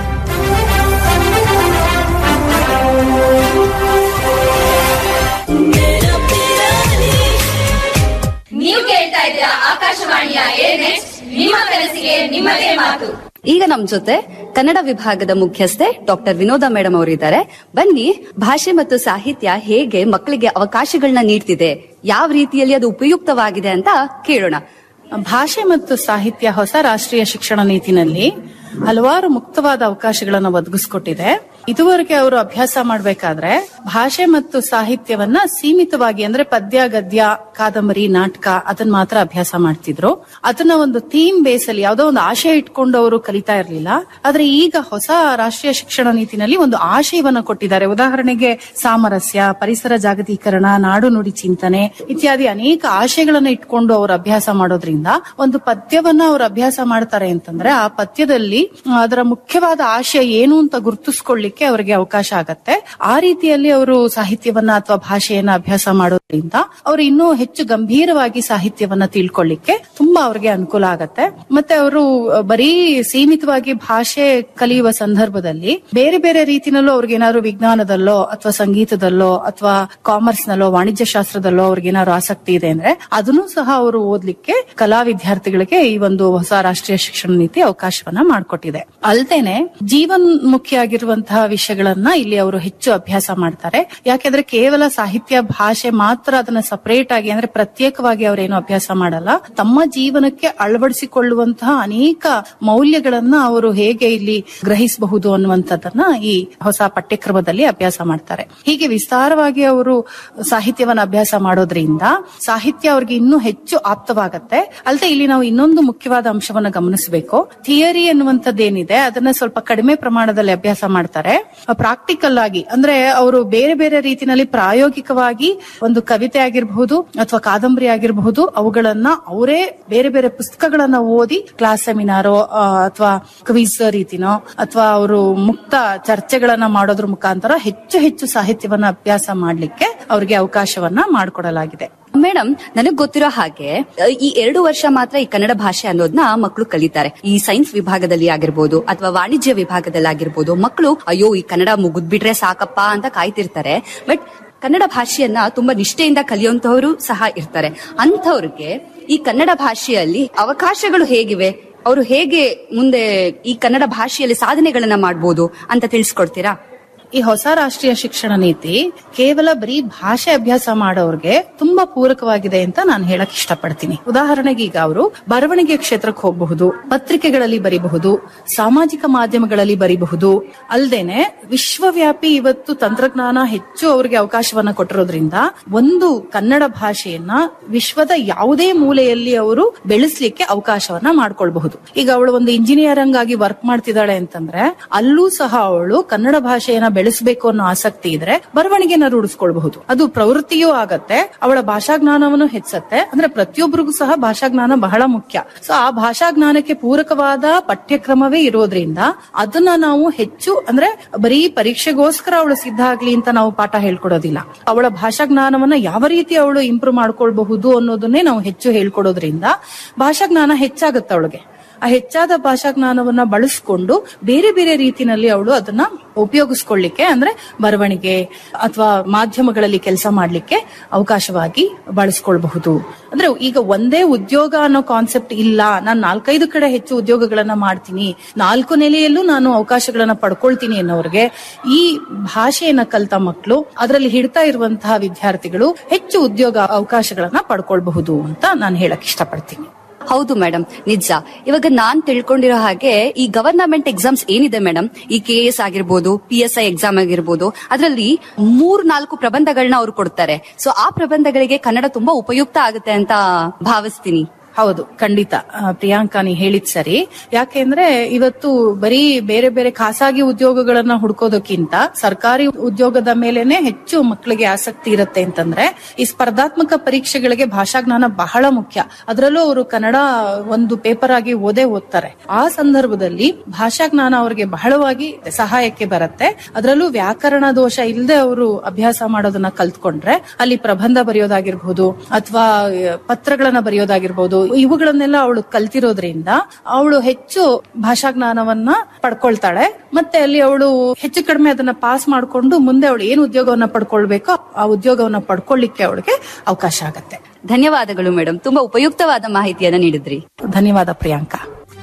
ನೀವು ಕೇಳ್ತಾ ಇದ್ದೀರಾ ಆಕಾಶವಾಣಿಯ ಏರ್ ನೆಕ್ಸ್ಟ್ ನಿಮ್ಮ ಕನಸಿಗೆ ನಿಮ್ಮದೇ ಮಾತು ಈಗ ನಮ್ ಜೊತೆ ಕನ್ನಡ ವಿಭಾಗದ ಮುಖ್ಯಸ್ಥೆ ಡಾಕ್ಟರ್ ವಿನೋದ ಮೇಡಮ್ ಅವರಿದ್ದಾರೆ ಬನ್ನಿ ಭಾಷೆ ಮತ್ತು ಸಾಹಿತ್ಯ ಹೇಗೆ ಮಕ್ಕಳಿಗೆ ಅವಕಾಶಗಳನ್ನ ನೀಡ್ತಿದೆ ಯಾವ ರೀತಿಯಲ್ಲಿ ಅದು ಉಪಯುಕ್ತವಾಗಿದೆ ಅಂತ ಕೇಳೋಣ ಭಾಷೆ ಮತ್ತು ಸಾಹಿತ್ಯ ಹೊಸ ರಾಷ್ಟ್ರೀಯ ಶಿಕ್ಷಣ ನೀತಿನಲ್ಲಿ ಹಲವಾರು ಮುಕ್ತವಾದ ಅವಕಾಶಗಳನ್ನು ಒದಗಿಸ್ಕೊಟ್ಟಿದೆ ಇದುವರೆಗೆ ಅವರು ಅಭ್ಯಾಸ ಮಾಡಬೇಕಾದ್ರೆ ಭಾಷೆ ಮತ್ತು ಸಾಹಿತ್ಯವನ್ನ ಸೀಮಿತವಾಗಿ ಅಂದ್ರೆ ಪದ್ಯ ಗದ್ಯ ಕಾದಂಬರಿ ನಾಟಕ ಅದನ್ನ ಮಾತ್ರ ಅಭ್ಯಾಸ ಮಾಡ್ತಿದ್ರು ಅದನ್ನ ಒಂದು ಥೀಮ್ ಬೇಸ್ ಅಲ್ಲಿ ಯಾವ್ದೋ ಒಂದು ಆಶಯ ಇಟ್ಕೊಂಡು ಅವರು ಕಲಿತಾ ಇರಲಿಲ್ಲ ಆದ್ರೆ ಈಗ ಹೊಸ ರಾಷ್ಟ್ರೀಯ ಶಿಕ್ಷಣ ನೀತಿನಲ್ಲಿ ಒಂದು ಆಶಯವನ್ನ ಕೊಟ್ಟಿದ್ದಾರೆ ಉದಾಹರಣೆಗೆ ಸಾಮರಸ್ಯ ಪರಿಸರ ಜಾಗತೀಕರಣ ನಾಡು ನುಡಿ ಚಿಂತನೆ ಇತ್ಯಾದಿ ಅನೇಕ ಆಶಯಗಳನ್ನ ಇಟ್ಕೊಂಡು ಅವರು ಅಭ್ಯಾಸ ಮಾಡೋದ್ರಿಂದ ಒಂದು ಪದ್ಯವನ್ನ ಅವರು ಅಭ್ಯಾಸ ಮಾಡ್ತಾರೆ ಅಂತಂದ್ರೆ ಆ ಪದ್ಯದಲ್ಲಿ ಆ, ಅದರ ಮುಖ್ಯವಾದ ಆಶಯ ಏನು ಅಂತ ಗುರುತಿಸ್ಕೊಳ್ಳಿಕ್ಕೆ ಅವರಿಗೆ ಅವಕಾಶ ಆಗತ್ತೆ ಆ ರೀತಿಯಲ್ಲಿ ಅವರು ಸಾಹಿತ್ಯವನ್ನ ಅಥವಾ ಭಾಷೆಯನ್ನ ಅಭ್ಯಾಸ ಮಾಡೋದ್ರಿಂದ ಅವರು ಇನ್ನೂ ಹೆಚ್ಚು ಗಂಭೀರವಾಗಿ ಸಾಹಿತ್ಯವನ್ನ ತಿಳ್ಕೊಳ್ಳಿಕ್ಕೆ ತುಂಬಾ ಅವ್ರಿಗೆ ಅನುಕೂಲ ಆಗತ್ತೆ ಮತ್ತೆ ಅವರು ಬರೀ ಸೀಮಿತವಾಗಿ ಭಾಷೆ ಕಲಿಯುವ ಸಂದರ್ಭದಲ್ಲಿ ಬೇರೆ ಬೇರೆ ರೀತಿನಲ್ಲೂ ಅವ್ರಿಗೇನಾದ್ರು ವಿಜ್ಞಾನದಲ್ಲೋ ಅಥವಾ ಸಂಗೀತದಲ್ಲೋ ಅಥವಾ ಕಾಮರ್ಸ್ ನಲ್ಲೋ ವಾಣಿಜ್ಯ ಶಾಸ್ತ್ರದಲ್ಲೋ ಅವ್ರಿಗೇನಾದ್ರು ಆಸಕ್ತಿ ಇದೆ ಅಂದ್ರೆ ಅದನ್ನು ಸಹ ಅವರು ಓದ್ಲಿಕ್ಕೆ ಕಲಾ ವಿದ್ಯಾರ್ಥಿಗಳಿಗೆ ಈ ಒಂದು ಹೊಸ ರಾಷ್ಟ್ರೀಯ ಶಿಕ್ಷಣ ನೀತಿ ಅವಕಾಶವನ್ನ ಮಾಡಿಕೊಟ್ಟಿದೆ ಅಲ್ಲದೇನೆ ಜೀವನ್ಮುಖಿಯಾಗಿರುವಂತಹ ವಿಷಯಗಳನ್ನ ಇಲ್ಲಿ ಅವರು ಹೆಚ್ಚು ಅಭ್ಯಾಸ ಮಾಡ್ತಾರೆ ಯಾಕೆಂದ್ರೆ ಕೇವಲ ಸಾಹಿತ್ಯ ಭಾಷೆ ಮಾತ್ರ ಅದನ್ನ ಸಪರೇಟ್ ಆಗಿ ಅಂದ್ರೆ ಪ್ರತ್ಯೇಕವಾಗಿ ಅವರೇನು ಅಭ್ಯಾಸ ಮಾಡಲ್ಲ ತಮ್ಮ ಜೀವನಕ್ಕೆ ಅಳವಡಿಸಿಕೊಳ್ಳುವಂತಹ ಅನೇಕ ಮೌಲ್ಯಗಳನ್ನ ಅವರು ಹೇಗೆ ಇಲ್ಲಿ ಗ್ರಹಿಸಬಹುದು ಅನ್ನುವಂಥದ್ದನ್ನ ಈ ಹೊಸ ಪಠ್ಯಕ್ರಮದಲ್ಲಿ ಅಭ್ಯಾಸ ಮಾಡ್ತಾರೆ ಹೀಗೆ ವಿಸ್ತಾರವಾಗಿ ಅವರು ಸಾಹಿತ್ಯವನ್ನ ಅಭ್ಯಾಸ ಮಾಡೋದ್ರಿಂದ ಸಾಹಿತ್ಯ ಅವ್ರಿಗೆ ಇನ್ನೂ ಹೆಚ್ಚು ಆಪ್ತವಾಗತ್ತೆ ಅಲ್ಲದೆ ಇಲ್ಲಿ ನಾವು ಇನ್ನೊಂದು ಮುಖ್ಯವಾದ ಅಂಶವನ್ನ ಗಮನಿಸಬೇಕು ಥಿಯರಿ ಅನ್ನುವಂಥದ್ದೇನಿದೆ ಅದನ್ನ ಸ್ವಲ್ಪ ಕಡಿಮೆ ಪ್ರಮಾಣದಲ್ಲಿ ಅಭ್ಯಾಸ ಮಾಡ್ತಾರೆ ಪ್ರಾಕ್ಟಿಕಲ್ ಆಗಿ ಅಂದ್ರೆ ಅವರು ಬೇರೆ ಬೇರೆ ರೀತಿನಲ್ಲಿ ಪ್ರಾಯೋಗಿಕವಾಗಿ ಒಂದು ಕವಿತೆ ಆಗಿರಬಹುದು ಅಥವಾ ಕಾದಂಬರಿ ಆಗಿರಬಹುದು ಅವುಗಳನ್ನ ಅವರೇ ಬೇರೆ ಬೇರೆ ಪುಸ್ತಕಗಳನ್ನ ಓದಿ ಕ್ಲಾಸ್ ಸೆಮಿನಾರೋ ಅಥವಾ ಕ್ವಿಸ್ ರೀತಿನೋ ಅಥವಾ ಅವರು ಮುಕ್ತ ಚರ್ಚೆಗಳನ್ನ ಮಾಡೋದ್ರ ಮುಖಾಂತರ ಹೆಚ್ಚು ಹೆಚ್ಚು ಸಾಹಿತ್ಯವನ್ನ ಅಭ್ಯಾಸ ಮಾಡ್ಲಿಕ್ಕೆ ಅವ್ರಿಗೆ ಅವಕಾಶವನ್ನ ಮಾಡಿಕೊಡಲಾಗಿದೆ ಮೇಡಮ್ ನನಗ್ ಗೊತ್ತಿರೋ ಹಾಗೆ ಅ, ಈ ಎರಡು ವರ್ಷ ಮಾತ್ರ ಈ ಕನ್ನಡ ಭಾಷೆ ಅನ್ನೋದನ್ನ ಮಕ್ಕಳು ಕಲಿತಾರೆ ಈ ಸೈನ್ಸ್ ವಿಭಾಗದಲ್ಲಿ ಆಗಿರ್ಬೋದು ಅಥವಾ ವಾಣಿಜ್ಯ ವಿಭಾಗದಲ್ಲಿ ಆಗಿರ್ಬೋದು ಮಕ್ಕಳು ಅಯ್ಯೋ ಈ ಕನ್ನಡ ಮುಗಿದ್ಬಿಟ್ರೆ ಸಾಕಪ್ಪ ಅಂತ ಕಾಯ್ತಿರ್ತಾರೆ ಬಟ್ ಕನ್ನಡ ಭಾಷೆಯನ್ನ ತುಂಬಾ ನಿಷ್ಠೆಯಿಂದ ಕಲಿಯುವಂತವರು ಸಹ ಇರ್ತಾರೆ ಅಂಥವ್ರಿಗೆ ಈ ಕನ್ನಡ ಭಾಷೆಯಲ್ಲಿ ಅವಕಾಶಗಳು ಹೇಗಿವೆ ಅವರು ಹೇಗೆ ಮುಂದೆ ಈ ಕನ್ನಡ ಭಾಷೆಯಲ್ಲಿ ಸಾಧನೆಗಳನ್ನ ಮಾಡ್ಬೋದು ಅಂತ ತಿಳಿಸ್ಕೊಡ್ತೀರಾ ಈ ಹೊಸ ರಾಷ್ಟ್ರೀಯ ಶಿಕ್ಷಣ ನೀತಿ ಕೇವಲ ಬರೀ ಭಾಷೆ ಅಭ್ಯಾಸ ಮಾಡೋರ್ಗೆ ತುಂಬಾ ಪೂರಕವಾಗಿದೆ ಅಂತ ನಾನು ಹೇಳಕ್ ಇಷ್ಟಪಡ್ತೀನಿ ಉದಾಹರಣೆಗೆ ಈಗ ಅವರು ಬರವಣಿಗೆ ಕ್ಷೇತ್ರಕ್ಕೆ ಹೋಗಬಹುದು ಪತ್ರಿಕೆಗಳಲ್ಲಿ ಬರಿಬಹುದು ಸಾಮಾಜಿಕ ಮಾಧ್ಯಮಗಳಲ್ಲಿ ಬರಿಬಹುದು ಅಲ್ದೇನೆ ವಿಶ್ವವ್ಯಾಪಿ ಇವತ್ತು ತಂತ್ರಜ್ಞಾನ ಹೆಚ್ಚು ಅವರಿಗೆ ಅವಕಾಶವನ್ನ ಕೊಟ್ಟಿರೋದ್ರಿಂದ ಒಂದು ಕನ್ನಡ ಭಾಷೆಯನ್ನ ವಿಶ್ವದ ಯಾವುದೇ ಮೂಲೆಯಲ್ಲಿ ಅವರು ಬೆಳೆಸ್ಲಿಕ್ಕೆ ಅವಕಾಶವನ್ನ ಮಾಡ್ಕೊಳ್ಬಹುದು ಈಗ ಅವಳು ಒಂದು ಇಂಜಿನಿಯರ್ ಆಗಿ ವರ್ಕ್ ಮಾಡ್ತಿದ್ದಾಳೆ ಅಂತಂದ್ರೆ ಅಲ್ಲೂ ಸಹ ಅವಳು ಕನ್ನಡ ಭಾಷೆಯನ್ನ ಬೆಳೆಸಬೇಕು ಅನ್ನೋ ಆಸಕ್ತಿ ಇದ್ರೆ ಬರವಣಿಗೆನ ರೂಢಿಸ್ಕೊಳ್ಬಹುದು ಅದು ಪ್ರವೃತ್ತಿಯೂ ಆಗತ್ತೆ ಅವಳ ಭಾಷಾ ಜ್ಞಾನವನ್ನು ಹೆಚ್ಚತ್ತೆ ಅಂದ್ರೆ ಪ್ರತಿಯೊಬ್ಬರಿಗೂ ಸಹ ಭಾಷಾ ಜ್ಞಾನ ಬಹಳ ಮುಖ್ಯ ಸೊ ಆ ಭಾಷಾ ಜ್ಞಾನಕ್ಕೆ ಪೂರಕವಾದ ಪಠ್ಯಕ್ರಮವೇ ಇರೋದ್ರಿಂದ ಅದನ್ನ ನಾವು ಹೆಚ್ಚು ಅಂದ್ರೆ ಬರೀ ಪರೀಕ್ಷೆಗೋಸ್ಕರ ಅವಳು ಸಿದ್ಧ ಆಗ್ಲಿ ಅಂತ ನಾವು ಪಾಠ ಹೇಳ್ಕೊಡೋದಿಲ್ಲ ಅವಳ ಭಾಷಾ ಜ್ಞಾನವನ್ನ ಯಾವ ರೀತಿ ಅವಳು ಇಂಪ್ರೂವ್ ಮಾಡ್ಕೊಳ್ಬಹುದು ಅನ್ನೋದನ್ನೇ ನಾವು ಹೆಚ್ಚು ಹೇಳ್ಕೊಡೋದ್ರಿಂದ ಭಾಷಾ ಜ್ಞಾನ ಹೆಚ್ಚಾಗುತ್ತೆ ಅವಳಿಗೆ ಆ ಹೆಚ್ಚಾದ ಭಾಷಾ ಜ್ಞಾನವನ್ನ ಬಳಸ್ಕೊಂಡು ಬೇರೆ ಬೇರೆ ರೀತಿನಲ್ಲಿ ಅವಳು ಅದನ್ನ ಉಪಯೋಗಿಸ್ಕೊಳ್ಳಿಕ್ಕೆ ಅಂದ್ರೆ ಬರವಣಿಗೆ ಅಥವಾ ಮಾಧ್ಯಮಗಳಲ್ಲಿ ಕೆಲಸ ಮಾಡ್ಲಿಕ್ಕೆ ಅವಕಾಶವಾಗಿ ಬಳಸ್ಕೊಳ್ಬಹುದು ಅಂದ್ರೆ ಈಗ ಒಂದೇ ಉದ್ಯೋಗ ಅನ್ನೋ ಕಾನ್ಸೆಪ್ಟ್ ಇಲ್ಲ ನಾನು ನಾಲ್ಕೈದು ಕಡೆ ಹೆಚ್ಚು ಉದ್ಯೋಗಗಳನ್ನ ಮಾಡ್ತೀನಿ ನಾಲ್ಕು ನೆಲೆಯಲ್ಲೂ ನಾನು ಅವಕಾಶಗಳನ್ನ ಪಡ್ಕೊಳ್ತೀನಿ ಅನ್ನೋರ್ಗೆ ಈ ಭಾಷೆಯನ್ನ ಕಲ್ತ ಮಕ್ಕಳು ಅದರಲ್ಲಿ ಹಿಡ್ತಾ ಇರುವಂತಹ ವಿದ್ಯಾರ್ಥಿಗಳು ಹೆಚ್ಚು ಉದ್ಯೋಗ ಅವಕಾಶಗಳನ್ನ ಪಡ್ಕೊಳ್ಬಹುದು ಅಂತ ನಾನು ಹೇಳಕ್ ಇಷ್ಟಪಡ್ತೀನಿ ಹೌದು ಮೇಡಮ್ ನಿಜ ಇವಾಗ ನಾನ್ ತಿಳ್ಕೊಂಡಿರೋ ಹಾಗೆ ಈ ಗವರ್ನಮೆಂಟ್ ಎಕ್ಸಾಮ್ಸ್ ಏನಿದೆ ಮೇಡಮ್ ಈ ಕೆ ಎಸ್ ಆಗಿರ್ಬೋದು ಪಿ ಎಸ್ ಐ ಎಕ್ಸಾಮ್ ಆಗಿರ್ಬೋದು ಅದರಲ್ಲಿ ಮೂರ್ ನಾಲ್ಕು ಪ್ರಬಂಧಗಳನ್ನ ಅವ್ರು ಕೊಡ್ತಾರೆ ಸೊ ಆ ಪ್ರಬಂಧಗಳಿಗೆ ಕನ್ನಡ ತುಂಬಾ ಉಪಯುಕ್ತ ಆಗುತ್ತೆ ಅಂತ ಭಾವಿಸ್ತೀನಿ ಹೌದು ಖಂಡಿತ ಆ, ಪ್ರಿಯಾಂಕಾ ನೀ ಹೇಳಿದ್ ಸರಿ ಯಾಕೆಂದ್ರೆ ಇವತ್ತು ಬರೀ ಬೇರೆ ಬೇರೆ ಖಾಸಗಿ ಉದ್ಯೋಗಗಳನ್ನ ಹುಡ್ಕೋದಕ್ಕಿಂತ ಸರ್ಕಾರಿ ಉದ್ಯೋಗದ ಮೇಲೆನೆ ಹೆಚ್ಚು ಮಕ್ಕಳಿಗೆ ಆಸಕ್ತಿ ಇರುತ್ತೆ ಅಂತಂದ್ರೆ ಈ ಸ್ಪರ್ಧಾತ್ಮಕ ಪರೀಕ್ಷೆಗಳಿಗೆ ಭಾಷಾಜ್ಞಾನ ಬಹಳ ಮುಖ್ಯ ಅದರಲ್ಲೂ ಅವರು ಕನ್ನಡ ಒಂದು ಪೇಪರ್ ಆಗಿ ಓದೇ ಓದ್ತಾರೆ ಆ ಸಂದರ್ಭದಲ್ಲಿ ಭಾಷಾಜ್ಞಾನ ಅವರಿಗೆ ಬಹಳವಾಗಿ ಸಹಾಯಕ್ಕೆ ಬರುತ್ತೆ ಅದರಲ್ಲೂ ವ್ಯಾಕರಣ ದೋಷ ಇಲ್ಲದೆ ಅವರು ಅಭ್ಯಾಸ ಮಾಡೋದನ್ನ ಕಲ್ತ್ಕೊಂಡ್ರೆ ಅಲ್ಲಿ ಪ್ರಬಂಧ ಬರೆಯೋದಾಗಿರ್ಬಹುದು ಅಥವಾ ಪತ್ರಗಳನ್ನ ಬರೆಯೋದಾಗಿರ್ಬಹುದು ಇವುಗಳನ್ನೆಲ್ಲ ಅವಳು ಕಲ್ತಿರೋದ್ರಿಂದ ಅವಳು ಹೆಚ್ಚು ಭಾಷಾಜ್ಞಾನವನ್ನ ಪಡ್ಕೊಳ್ತಾಳೆ ಮತ್ತೆ ಅಲ್ಲಿ ಅವಳು ಹೆಚ್ಚು ಕಡಿಮೆ ಅದನ್ನ ಪಾಸ್ ಮಾಡ್ಕೊಂಡು ಮುಂದೆ ಅವಳು ಏನು ಉದ್ಯೋಗವನ್ನ ಪಡ್ಕೊಳ್ಬೇಕೋ ಆ ಉದ್ಯೋಗವನ್ನ ಪಡ್ಕೊಳ್ಳಿಕ್ಕೆ ಅವಳಿಗೆ ಅವಕಾಶ ಆಗತ್ತೆ ಧನ್ಯವಾದಗಳು ಮೇಡಮ್ ತುಂಬಾ ಉಪಯುಕ್ತವಾದ ಮಾಹಿತಿಯನ್ನ ನೀಡಿದ್ರಿ ಧನ್ಯವಾದ ಪ್ರಿಯಾಂಕಾ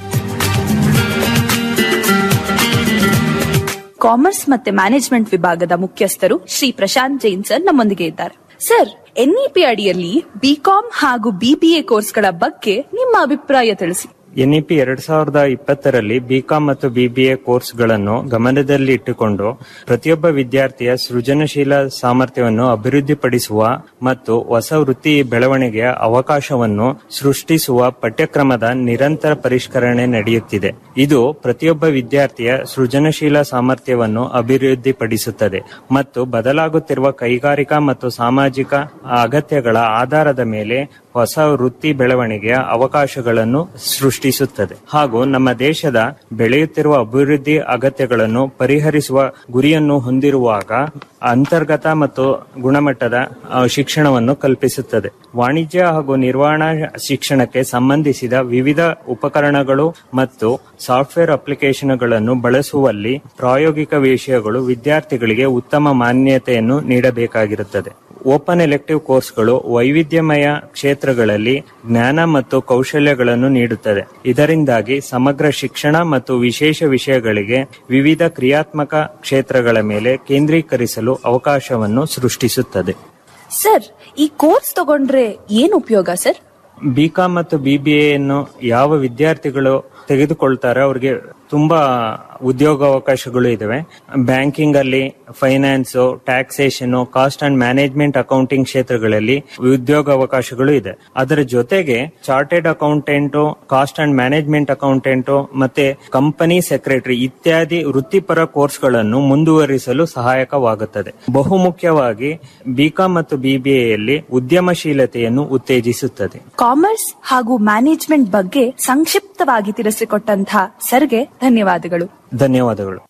ಕಾಮರ್ಸ್ ಮತ್ತೆ ಮ್ಯಾನೇಜ್ಮೆಂಟ್ ವಿಭಾಗದ ಮುಖ್ಯಸ್ಥರು ಶ್ರೀ ಪ್ರಶಾಂತ್ ಜೈನ್ ಸರ್ ನಮ್ಮೊಂದಿಗೆ ಇದ್ದಾರೆ ಸರ್ ಎನ್ಇಪಿ ಅಡಿಯಲ್ಲಿ ಬಿಕಾಂ ಹಾಗೂ ಬಿಬಿಎ ಕೋರ್ಸ್ಗಳ ಬಗ್ಗೆ ನಿಮ್ಮ ಅಭಿಪ್ರಾಯ ತಿಳಿಸಿ ಎನ್ಇಪಿ ಎರಡ್ ಸಾವಿರದ ಇಪ್ಪತ್ತರಲ್ಲಿ ಬಿಕಾಂ ಮತ್ತು ಬಿಬಿಎ ಕೋರ್ಸ್ಗಳನ್ನು ಗಮನದಲ್ಲಿ ಇಟ್ಟುಕೊಂಡು ಪ್ರತಿಯೊಬ್ಬ ವಿದ್ಯಾರ್ಥಿಯ ಸೃಜನಶೀಲ ಸಾಮರ್ಥ್ಯವನ್ನು ಅಭಿವೃದ್ಧಿಪಡಿಸುವ ಮತ್ತು ಹೊಸ ವೃತ್ತಿ ಬೆಳವಣಿಗೆಯ ಅವಕಾಶವನ್ನು ಸೃಷ್ಟಿಸುವ ಪಠ್ಯಕ್ರಮದ ನಿರಂತರ ಪರಿಷ್ಕರಣೆ ನಡೆಯುತ್ತಿದೆ ಇದು ಪ್ರತಿಯೊಬ್ಬ ವಿದ್ಯಾರ್ಥಿಯ ಸೃಜನಶೀಲ ಸಾಮರ್ಥ್ಯವನ್ನು ಅಭಿವೃದ್ಧಿಪಡಿಸುತ್ತದೆ ಮತ್ತು ಬದಲಾಗುತ್ತಿರುವ ಕೈಗಾರಿಕಾ ಮತ್ತು ಸಾಮಾಜಿಕ ಅಗತ್ಯಗಳ ಆಧಾರದ ಮೇಲೆ ಹೊಸ ವೃತ್ತಿ ಬೆಳವಣಿಗೆಯ ಅವಕಾಶಗಳನ್ನು ಸೃಷ್ಟಿಸುತ್ತದೆ ಹಾಗೂ ನಮ್ಮ ದೇಶದ ಬೆಳೆಯುತ್ತಿರುವ ಅಭಿವೃದ್ಧಿ ಅಗತ್ಯಗಳನ್ನು ಪರಿಹರಿಸುವ ಗುರಿಯನ್ನು ಹೊಂದಿರುವಾಗ ಅಂತರ್ಗತ ಮತ್ತು ಗುಣಮಟ್ಟದ ಆ, ಶಿಕ್ಷಣವನ್ನು ಕಲ್ಪಿಸುತ್ತದೆ ವಾಣಿಜ್ಯ ಹಾಗೂ ನಿರ್ವಹಣಾ ಶಿಕ್ಷಣಕ್ಕೆ ಸಂಬಂಧಿಸಿದ ವಿವಿಧ ಉಪಕರಣಗಳು ಮತ್ತು ಸಾಫ್ಟ್ವೇರ್ ಅಪ್ಲಿಕೇಶನ್ಗಳನ್ನು ಬಳಸುವಲ್ಲಿ ಪ್ರಾಯೋಗಿಕ ವಿಷಯಗಳು ವಿದ್ಯಾರ್ಥಿಗಳಿಗೆ ಉತ್ತಮ ಮಾನ್ಯತೆಯನ್ನು ನೀಡಬೇಕಾಗಿರುತ್ತದೆ ಓಪನ್ ಎಲೆಕ್ಟಿವ್ ಕೋರ್ಸ್ಗಳು ವೈವಿಧ್ಯಮಯ ಕ್ಷೇತ್ರಗಳಲ್ಲಿ ಜ್ಞಾನ ಮತ್ತು ಕೌಶಲ್ಯಗಳನ್ನು ನೀಡುತ್ತದೆ ಇದರಿಂದಾಗಿ ಸಮಗ್ರ ಶಿಕ್ಷಣ ಮತ್ತು ವಿಶೇಷ ವಿಷಯಗಳಿಗೆ ವಿವಿಧ ಕ್ರಿಯಾತ್ಮಕ ಕ್ಷೇತ್ರಗಳ ಮೇಲೆ ಕೇಂದ್ರೀಕರಿಸಲು ಅವಕಾಶವನ್ನು ಸೃಷ್ಟಿಸುತ್ತದೆ ಸರ್ ಈ ಕೋರ್ಸ್ ತಗೊಂಡ್ರೆ ಏನ್ ಉಪಯೋಗ ಸರ್ ಬಿಕಾಂ ಮತ್ತು ಬಿಬಿಎ ಅನ್ನು ಯಾವ ವಿದ್ಯಾರ್ಥಿಗಳು ತೆಗೆದುಕೊಳ್ತಾರೆ ಅವ್ರಿಗೆ ತುಂಬಾ ಉದ್ಯೋಗಾವಕಾಶಗಳು ಇದಾವೆ ಬ್ಯಾಂಕಿಂಗ್ ಅಲ್ಲಿ finance taxation cost and management accounting ಕ್ಷೇತ್ರಗಳಲ್ಲಿ ಉದ್ಯೋಗಾವಕಾಶಗಳು ಇದೆ ಅದರ ಜೊತೆಗೆ chartered accountant cost and management accountant ಮತ್ತೆ ಕಂಪನಿ ಸೆಕ್ರೆಟರಿ ಇತ್ಯಾದಿ ವೃತ್ತಿಪರ ಕೋರ್ಸ್ಗಳನ್ನು ಮುಂದುವರಿಸಲು ಸಹಾಯಕವಾಗುತ್ತದೆ ಬಹುಮುಖ್ಯವಾಗಿ ಬಿಕಾಂ ಮತ್ತು ಬಿಬಿಎಯಲ್ಲಿ ಉದ್ಯಮಶೀಲತೆಯನ್ನು ಉತ್ತೇಜಿಸುತ್ತದೆ ಕಾಮರ್ಸ್ ಹಾಗೂ ಮ್ಯಾನೇಜ್ಮೆಂಟ್ ಬಗ್ಗೆ ಸಂಕ್ಷಿಪ್ತವಾಗಿ ತಿಳಿಸಿಕೊಟ್ಟಂತಹ ಸರ್ಗೆ ಧನ್ಯವಾದಗಳು ಧನ್ಯವಾದಗಳು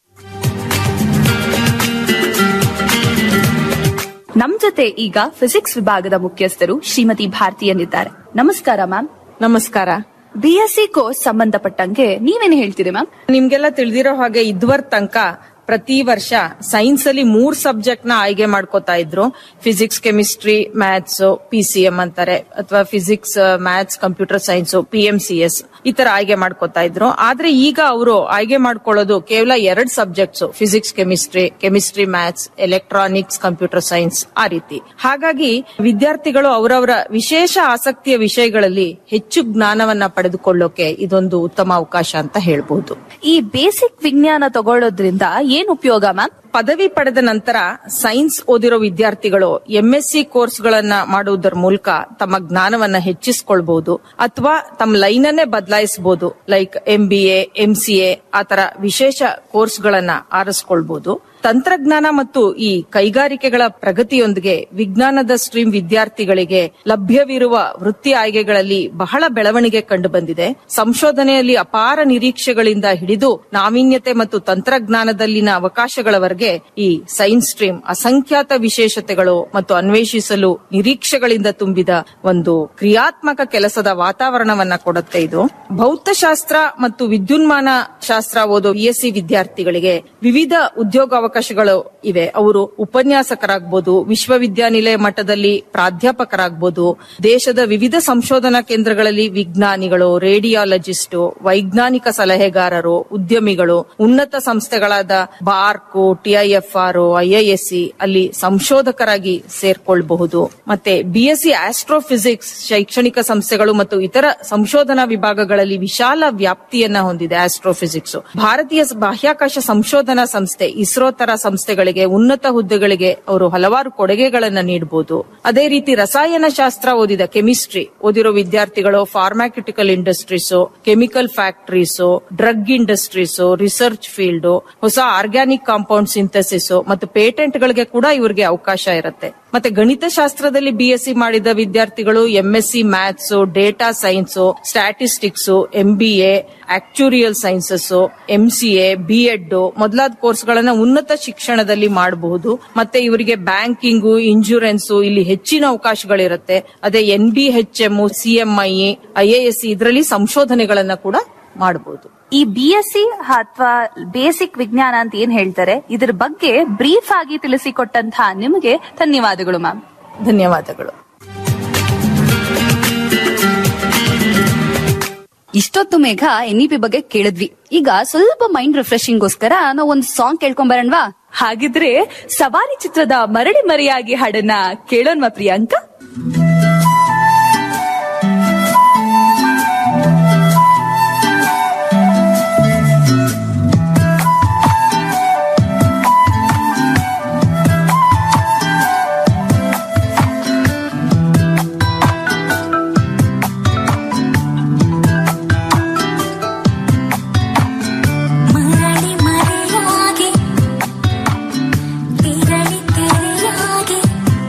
ನಮ್ ಜೊತೆ ಈಗ ಫಿಸಿಕ್ಸ್ ವಿಭಾಗದ ಮುಖ್ಯಸ್ಥರು ಶ್ರೀಮತಿ ಭಾರತಿಯಲ್ಲಿದ್ದಾರೆ ನಮಸ್ಕಾರ ಮ್ಯಾಮ್ ನಮಸ್ಕಾರ ಬಿಎಸ್ಸಿ ಕೋರ್ಸ್ ಸಂಬಂಧಪಟ್ಟಂಗೆ ನೀವೇನು ಹೇಳ್ತೀರಿ ಮ್ಯಾಮ್ ನಿಮ್ಗೆಲ್ಲ ತಿಳಿದಿರೋ ಹಾಗೆ ಇದುವರ್ ತನಕ ಪ್ರತಿ ವರ್ಷ ಸೈನ್ಸ್ ಅಲ್ಲಿ ಮೂರ್ ಸಬ್ಜೆಕ್ಟ್ ನ ಆಯ್ಕೆ ಮಾಡ್ಕೋತಾ ಇದ್ರು physics chemistry maths P C M ಅಂತಾರೆ ಅಥವಾ physics maths computer science P M C S ಈ ತರ ಆಯ್ಕೆ ಮಾಡ್ಕೋತಾ ಇದ್ರು ಆದ್ರೆ ಈಗ ಅವರು ಆಯ್ಕೆ ಮಾಡ್ಕೊಳ್ಳೋದು ಕೇವಲ ಎರಡ್ subjects physics chemistry chemistry maths electronics computer science ಆ ರೀತಿ ಹಾಗಾಗಿ ವಿದ್ಯಾರ್ಥಿಗಳು ಅವರವರ ವಿಶೇಷ ಆಸಕ್ತಿಯ ವಿಷಯಗಳಲ್ಲಿ ಹೆಚ್ಚು ಜ್ಞಾನವನ್ನ ಪಡೆದುಕೊಳ್ಳೋಕೆ ಇದೊಂದು ಉತ್ತಮ ಅವಕಾಶ ಅಂತ ಹೇಳ್ಬಹುದು ಈ ಬೇಸಿಕ್ ವಿಜ್ಞಾನ ತಗೊಳ್ಳೋದ್ರಿಂದ ಏನ್ ಉಪಯೋಗ ಮ್ಯಾಮ್ ಪದವಿ ಪಡೆದ ನಂತರ ಸೈನ್ಸ್ ಓದಿರೋ ವಿದ್ಯಾರ್ಥಿಗಳು ಎಂಎಸ್ಸಿ ಕೋರ್ಸ್ ಗಳನ್ನ ಮಾಡುವುದರ ಮೂಲಕ ತಮ್ಮ ಜ್ಞಾನವನ್ನ ಹೆಚ್ಚಿಸ್ಕೊಳ್ಬಹುದು ಅಥವಾ ತಮ್ಮ ಲೈನ್ ಅನ್ನೇ ಬದಲಾಯಿಸಬಹುದು like M B A M C A ಆತರ ವಿಶೇಷ ಕೋರ್ಸ್ ಗಳನ್ನ ಆರಿಸ್ಕೊಳ್ಬಹುದು ತಂತ್ರಜ್ಞಾನ ಮತ್ತು ಈ ಕೈಗಾರಿಕೆಗಳ ಪ್ರಗತಿಯೊಂದಿಗೆ ವಿಜ್ಞಾನದ ಸ್ಟ್ರೀಮ್ ವಿದ್ಯಾರ್ಥಿಗಳಿಗೆ ಲಭ್ಯವಿರುವ ವೃತ್ತಿ ಆಯ್ಕೆಗಳಲ್ಲಿ ಬಹಳ ಬೆಳವಣಿಗೆ ಕಂಡು ಬಂದಿದೆ ಸಂಶೋಧನೆಯಲ್ಲಿ ಅಪಾರ ನಿರೀಕ್ಷೆಗಳಿಂದ ಹಿಡಿದು ನಾವೀನ್ಯತೆ ಮತ್ತು ತಂತ್ರಜ್ಞಾನದಲ್ಲಿನ ಅವಕಾಶಗಳವರೆಗೆ ಈ ಸೈನ್ಸ್ ಸ್ಟ್ರೀಮ್ ಅಸಂಖ್ಯಾತ ವಿಶೇಷತೆಗಳು ಮತ್ತು ಅನ್ವೇಷಿಸಲು ನಿರೀಕ್ಷೆಗಳಿಂದ ತುಂಬಿದ ಒಂದು ಕ್ರಿಯಾತ್ಮಕ ಕೆಲಸದ ವಾತಾವರಣವನ್ನ ಕೊಡುತ್ತೆ ಇದು ಭೌತಶಾಸ್ತ್ರ ಮತ್ತು ವಿದ್ಯುನ್ಮಾನ ಶಾಸ್ತ್ರ ಓದೋ ಬಿಎಸ್ಸಿ ವಿದ್ಯಾರ್ಥಿಗಳಿಗೆ ವಿವಿಧ ಉದ್ಯೋಗಾವಕಾಶಗಳು ಇವೆ ಅವರು ಉಪನ್ಯಾಸಕರಾಗಬಹುದು ವಿಶ್ವವಿದ್ಯಾನಿಲಯ ಮಟ್ಟದಲ್ಲಿ ಪ್ರಾಧ್ಯಾಪಕರಾಗಬಹುದು ದೇಶದ ವಿವಿಧ ಸಂಶೋಧನಾ ಕೇಂದ್ರಗಳಲ್ಲಿ ವಿಜ್ಞಾನಿಗಳು ರೇಡಿಯಾಲಜಿಸ್ಟ್ ವೈಜ್ಞಾನಿಕ ಸಲಹೆಗಾರರು ಉದ್ಯಮಿಗಳು ಉನ್ನತ ಸಂಸ್ಥೆಗಳಾದ ಬಾರ್ಕು ಟಿ ಟಿಐಎಫ್ಆರ್ ಐಐಎಸ್ಸಿ ಅಲ್ಲಿ ಸಂಶೋಧಕರಾಗಿ ಸೇರ್ಕೊಳ್ಬಹುದು ಮತ್ತೆ ಬಿಎಸ್ಸಿ ಆಸ್ಟ್ರೋಫಿಸಿಕ್ಸ್ ಶೈಕ್ಷಣಿಕ ಸಂಸ್ಥೆಗಳು ಮತ್ತು ಇತರ ಸಂಶೋಧನಾ ವಿಭಾಗಗಳಲ್ಲಿ ವಿಶಾಲ ವ್ಯಾಪ್ತಿಯನ್ನ ಹೊಂದಿದೆ ಆಸ್ಟ್ರೋಫಿಸಿಕ್ಸ್ ಭಾರತೀಯ ಬಾಹ್ಯಾಕಾಶ ಸಂಶೋಧನಾ ಸಂಸ್ಥೆ ಇಸ್ರೋ ತರ ಸಂಸ್ಥೆಗಳಿಗೆ ಉನ್ನತ ಹುದ್ದೆಗಳಿಗೆ ಅವರು ಹಲವಾರು ಕೊಡುಗೆಗಳನ್ನ ನೀಡಬಹುದು ಅದೇ ರೀತಿ ರಸಾಯನ ಶಾಸ್ತ್ರ ಓದಿದ ಕೆಮಿಸ್ಟ್ರಿ ಓದಿರೋ ವಿದ್ಯಾರ್ಥಿಗಳು pharmaceutical industries chemical factories drug industries research field ಹೊಸ ಆರ್ಗ್ಯಾನಿಕ್ ಕಾಂಪೌಂಡ್ ಸಿಂಥಸಿಸ್ ಮತ್ತು ಪೇಟೆಂಟ್ ಗಳಿಗೆ ಕೂಡ ಇವರಿಗೆ ಅವಕಾಶ ಇರುತ್ತೆ ಮತ್ತೆ ಗಣಿತಶಾಸ್ತ್ರದಲ್ಲಿ ಬಿಎಸ್ಸಿ ಮಾಡಿದ ವಿದ್ಯಾರ್ಥಿಗಳು MSc maths data science statistics MBA actuarial sciences MCA BEd ಮೊದಲಾದ ಕೋರ್ಸ್ಗಳನ್ನ ಉನ್ನತ ಶಿಕ್ಷಣದಲ್ಲಿ ಮಾಡಬಹುದು ಮತ್ತೆ ಇವರಿಗೆ ಬ್ಯಾಂಕಿಂಗು ಇನ್ಶೂರೆನ್ಸ್ ಇಲ್ಲಿ ಹೆಚ್ಚಿನ ಅವಕಾಶಗಳಿರುತ್ತೆ ಅದೇ N B H M CMI IAS ಇದರಲ್ಲಿ ಸಂಶೋಧನೆಗಳನ್ನ ಕೂಡ ಮಾಡಬಹುದು ಈ ಬಿ ಎಸ್ ಸಿ ಅಥವಾ ಬೇಸಿಕ್ ವಿಜ್ಞಾನ ಅಂತ ಏನ್ ಹೇಳ್ತಾರೆ ಇದ್ರ ಬಗ್ಗೆ ಬ್ರೀಫ್ ಆಗಿ ತಿಳಿಸಿಕೊಟ್ಟಂತಹ ನಿಮಗೆ ಧನ್ಯವಾದಗಳು ಮ್ಯಾಮ್ ಧನ್ಯವಾದಗಳು ಇಷ್ಟೊತ್ತು ಮೇಘ ಎನ್ಇಪಿ ಬಗ್ಗೆ ಕೇಳಿದ್ವಿ ಈಗ ಸ್ವಲ್ಪ ಮೈಂಡ್ ರಿಫ್ರೆಶಿಂಗ್ಗೋಸ್ಕರ ನಾವು ಒಂದು ಸಾಂಗ್ ಕೇಳ್ಕೊಂಡ್ ಬರೋಣವಾ ಹಾಗಿದ್ರೆ ಸವಾರಿ ಚಿತ್ರದ ಮರಳಿ ಮರೆಯಾಗಿ ಹಾಡನ್ನ ಕೇಳೋಣ ಪ್ರಿಯಾಂಕಾ ಮರಳಿ ಮರೆಯಾಗಿ ತಿರಳಿ ತೆರೆಯಾಗಿ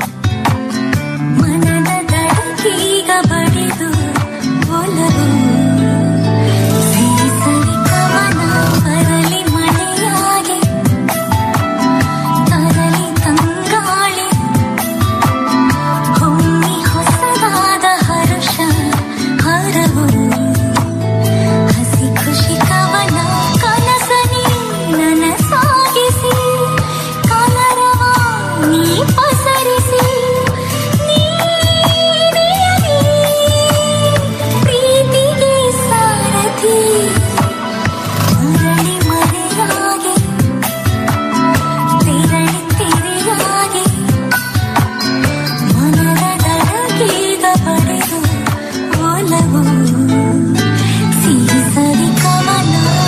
ಮನದ ದಡಕೀಗ ಬಡಿದು ಒಲವು ಸಿರಿ ಸರಿ ಕವನ ಬರಲಿ ಮಳೆಯಾಗಿ ತರಲಿ ತಂಗಾಳಿ ಹೊಮ್ಮಿ ಹೊಸದಾದ ಹರುಷ ಹರವು ಹಸಿ ಖುಷಿ ಕವನ ಕನಸನಿ ನನಸಾಗಿಸಿ ಕಲರವ ನೀ ಪಸರಿಸಿ ನೀನೆಯಲಿ ಪ್ರೀತಿಗೆ ಸಾರಥಿ ಮರಳಿ ಮರೆಯಾಗಿ ತೆರಳಿ ತೆರೆಯಾಗಿ ಮನದ ದಡಗೀಗ ಪಡೆದು ಒಲವು ಸಿಹಿ ಸರಿ ಕವನ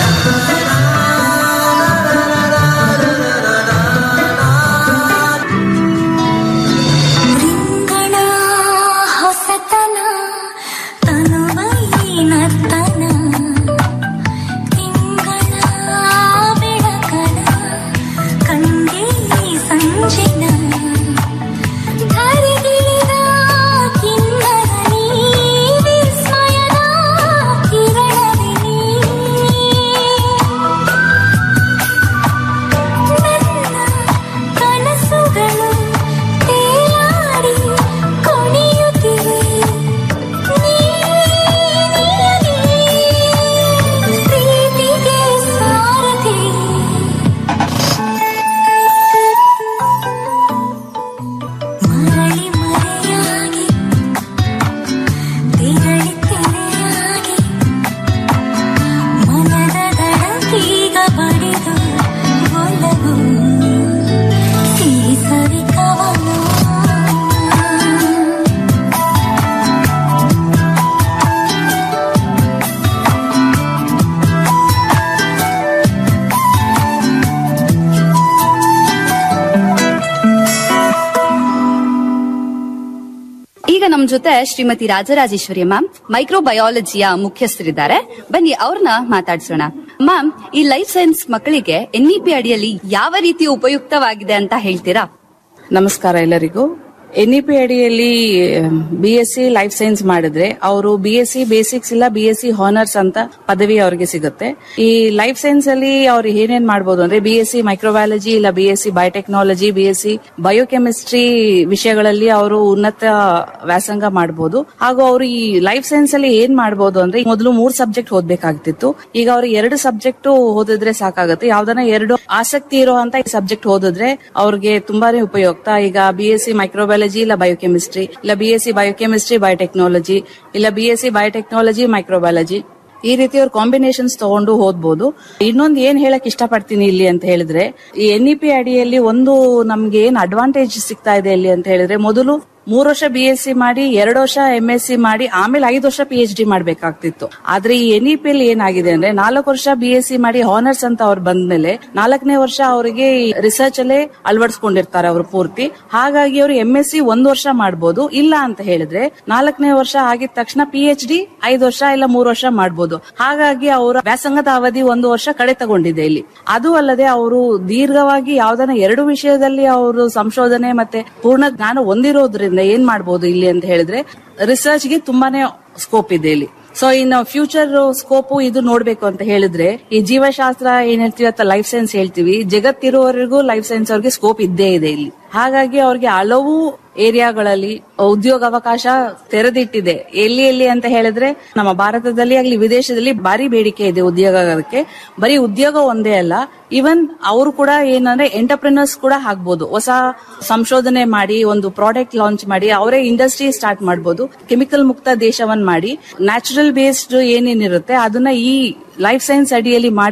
ರಿಂಗಣ ಹೊಸತನ ತನುವೈ ನರ್ತನ ತಿಂಗಳ ಬೆಳಕನ ಕಂಗೆ ಸಂಜಿನ ಧರಿಗಿಳಿದ ಕಿನ್ನರಣಿ ವಿಸ್ಮಯದ ಕಿರಣವೇ ನೀ. ನನ್ನ ಕನಸುಗಳು ತೇಲಾಡಿ ಕುಣಿಯುತ್ತಿವೆ ನೀನಿರಲಿ ಪ್ರೀತಿಗೆ ಸಾರಥಿ ಮರಳಿ ಮರೆಯಾಗಿ ತೆರಳಿ ತೆರೆಯಾಗಿ ಮನದ ದಡಕೀಗ ಬಡಿದು ಒಲವು ಸಿಹಿ ಸರಿ ಕವನ ಈಗ ನಮ್ ಜೊತೆ ಶ್ರೀಮತಿ ರಾಜರಾಜೇಶ್ವರಿ ಮ್ಯಾಮ್ ಮೈಕ್ರೋಬಯಾಲಜಿಯ ಮುಖ್ಯಸ್ಥರಿದ್ದಾರೆ ಬನ್ನಿ ಅವ್ರನ್ನ ಮಾತಾಡ್ಸೋಣ ಮ್ಯಾಮ್ ಈ ಲೈಫ್ ಸೈನ್ಸ್ ಮಕ್ಕಳಿಗೆ ಎನ್ಇಪಿ ಅಡಿಯಲ್ಲಿ ಯಾವ ರೀತಿ ಉಪಯುಕ್ತವಾಗಿದೆ ಅಂತ ಹೇಳ್ತೀರಾ ನಮಸ್ಕಾರ ಎಲ್ಲರಿಗೂ ಎನ್ಇಪಿ ಅಡಿಯಲ್ಲಿ B S C life science ಮಾಡಿದ್ರೆ ಅವರು ಬಿ ಎಸ್ ಸಿ ಬೇಸಿಕ್ಸ್ ಇಲ್ಲ ಬಿ ಎಸ್ ಸಿ ಹಾನರ್ಸ್ ಅಂತ ಪದವಿ ಅವ್ರಿಗೆ ಸಿಗುತ್ತೆ ಈ ಲೈಫ್ ಸೈನ್ಸ್ ಅಲ್ಲಿ ಅವ್ರು ಏನೇನ್ ಮಾಡ್ಬೋದು ಅಂದ್ರೆ ಬಿ ಎಸ್ ಸಿ ಮೈಕ್ರೋಬಯಾಲಜಿ ಇಲ್ಲ B S C biotechnology B S C biochemistry ವಿಷಯಗಳಲ್ಲಿ ಅವರು ಉನ್ನತ ವ್ಯಾಸಂಗ ಮಾಡಬಹುದು ಹಾಗೂ ಅವರು ಈ ಲೈಫ್ ಸೈನ್ಸ್ ಅಲ್ಲಿ ಏನ್ ಮಾಡಬಹುದು ಅಂದ್ರೆ ಮೊದಲು ಮೂರ್ ಸಬ್ಜೆಕ್ಟ್ ಓದ್ಬೇಕಾಗ್ತಿತ್ತು ಈಗ ಅವರು ಎರಡು ಸಬ್ಜೆಕ್ಟ್ ಓದಿದ್ರೆ ಸಾಕಾಗುತ್ತೆ ಯಾವ್ದನ್ನ ಎರಡು ಆಸಕ್ತಿ ಇರುವಂತ ಸಬ್ಜೆಕ್ಟ್ ಓದಿದ್ರೆ ಅವ್ರಿಗೆ ತುಂಬಾನೇ ಉಪಯುಕ್ತ ಈಗ ಬಿ ಎಸ್ ಸಿ ಮೈಕ್ರೋಬಯಾಲಜಿ ಇಲ್ಲ ಬಯೋಕೆಮಿಸ್ಟ್ರಿ ಇಲ್ಲ B S C biochemistry biotechnology ಇಲ್ಲ B S C biotechnology microbiology ಈ ರೀತಿ ಅವ್ರು ಕಾಂಬಿನೇಷನ್ಸ್ ತಗೊಂಡು ಓದ್ಬೋದು ಇನ್ನೊಂದು ಏನ್ ಹೇಳಕ್ ಇಷ್ಟಪಡ್ತೀನಿ ಇಲ್ಲಿ ಅಂತ ಹೇಳಿದ್ರೆ ಈ ಎನ್ ಇ ಪಿ ಅಡಿಯಲ್ಲಿ ಒಂದು ನಮ್ಗೆ ಏನ್ ಅಡ್ವಾಂಟೇಜ್ ಸಿಗ್ತಾ ಇದೆ ಇಲ್ಲಿ ಅಂತ ಹೇಳಿದ್ರೆ ಮೊದಲು ಮೂರು ವರ್ಷ ಬಿ ಎಸ್ ಸಿ ಮಾಡಿ ಎರಡು ವರ್ಷ ಎಂ ಎಸ್ ಸಿ ಮಾಡಿ ಆಮೇಲೆ ಐದು ವರ್ಷ ಪಿ ಎಚ್ ಡಿ ಮಾಡ್ಬೇಕಾಗ್ತಿತ್ತು ಆದ್ರೆ ಈ ಎನ್ ಇ ಪಿ ಅಲ್ಲಿ ಏನಾಗಿದೆ ಅಂದ್ರೆ ನಾಲ್ಕು ವರ್ಷ ಬಿ ಎಸ್ ಸಿ ಮಾಡಿ ಹಾನರ್ಸ್ ಅಂತ ಅವ್ರು ಬಂದ್ಮೇಲೆ ನಾಲ್ಕನೇ ವರ್ಷ ಅವರಿಗೆ ರಿಸರ್ಚ್ ಅಲ್ಲೇ ಅಳವಡಿಸ್ಕೊಂಡಿರ್ತಾರೆ ಅವರು ಪೂರ್ತಿ ಹಾಗಾಗಿ ಅವರು ಎಂ ಎಸ್ ಸಿ ಒಂದ್ ವರ್ಷ ಮಾಡ್ಬೋದು ಇಲ್ಲ ಅಂತ ಹೇಳಿದ್ರೆ ನಾಲ್ಕನೇ ವರ್ಷ ಆಗಿದ ತಕ್ಷಣ ಪಿ ಎಚ್ ಡಿ ಐದು ವರ್ಷ ಇಲ್ಲ ಮೂರು ವರ್ಷ ಮಾಡ್ಬೋದು ಹಾಗಾಗಿ ಅವರ ವ್ಯಾಸಂಗದ ಅವಧಿ ಒಂದು ವರ್ಷ ಕಡೆ ತಗೊಂಡಿದೆ ಇಲ್ಲಿ ಅದು ಅಲ್ಲದೆ ಅವರು ದೀರ್ಘವಾಗಿ ಯಾವ್ದನ್ನ ಎರಡು ವಿಷಯದಲ್ಲಿ ಅವರು ಸಂಶೋಧನೆ ಮತ್ತೆ ಪೂರ್ಣ ಜ್ಞಾನ ಹೊಂದಿರೋದ್ರಿಂದ ಏನ್ ಮಾಡ್ಬೋದು ಇಲ್ಲಿ ಅಂತ ಹೇಳಿದ್ರೆ ರಿಸರ್ಚ್ ಗೆ ತುಂಬಾನೇ ಸ್ಕೋಪ್ ಇದೆ ಇಲ್ಲಿ ಸೊ ಇನ್ನು ಫ್ಯೂಚರ್ ಸ್ಕೋಪು ಇದು ನೋಡ್ಬೇಕು ಅಂತ ಹೇಳಿದ್ರೆ ಈ ಜೀವಶಾಸ್ತ್ರ ಏನ್ ಹೇಳ್ತೀವಿ ಅಥವಾ ಲೈಫ್ ಸೈನ್ಸ್ ಹೇಳ್ತೀವಿ ಜಗತ್ತಿರುವವರೆಗೂ ಲೈಫ್ ಸೈನ್ಸ್ ಅವ್ರಿಗೆ ಸ್ಕೋಪ್ ಇದ್ದೇ ಇದೆ ಇಲ್ಲಿ ಹಾಗಾಗಿ ಅವ್ರಿಗೆ ಹಲವು ಏರಿಯಾಗಳಲ್ಲಿ ಉದ್ಯೋಗಾವಕಾಶ ತೆರೆದಿಟ್ಟಿದೆ ಎಲ್ಲಿ ಎಲ್ಲಿ ಅಂತ ಹೇಳಿದ್ರೆ ನಮ್ಮ ಭಾರತದಲ್ಲಿ ಆಗ್ಲಿ ವಿದೇಶದಲ್ಲಿ ಭಾರಿ ಬೇಡಿಕೆ ಇದೆ ಉದ್ಯೋಗಕ್ಕೆ ಬರೀ ಉದ್ಯೋಗ ಒಂದೇ ಅಲ್ಲ ಇವನ್ ಅವರು ಕೂಡ ಏನಂದ್ರೆ ಎಂಟರ್ಪ್ರಿನರ್ಸ್ ಕೂಡ ಆಗ್ಬೋದು ಹೊಸ ಸಂಶೋಧನೆ ಮಾಡಿ ಒಂದು ಪ್ರಾಡಕ್ಟ್ ಲಾಂಚ್ ಮಾಡಿ ಅವರೇ ಇಂಡಸ್ಟ್ರಿ ಸ್ಟಾರ್ಟ್ ಮಾಡಬಹುದು ಕೆಮಿಕಲ್ ಮುಕ್ತ ದೇಶವನ್ನ ಮಾಡಿ ನ್ಯಾಚುರಲ್ ಬೇಸ್ಡ್ ಏನೇನಿರುತ್ತೆ ಅದನ್ನ ಈ ಲೈಫ್ ಸೈನ್ಸ್ ಅಡಿಯಲ್ಲಿ ಮಾಡಿ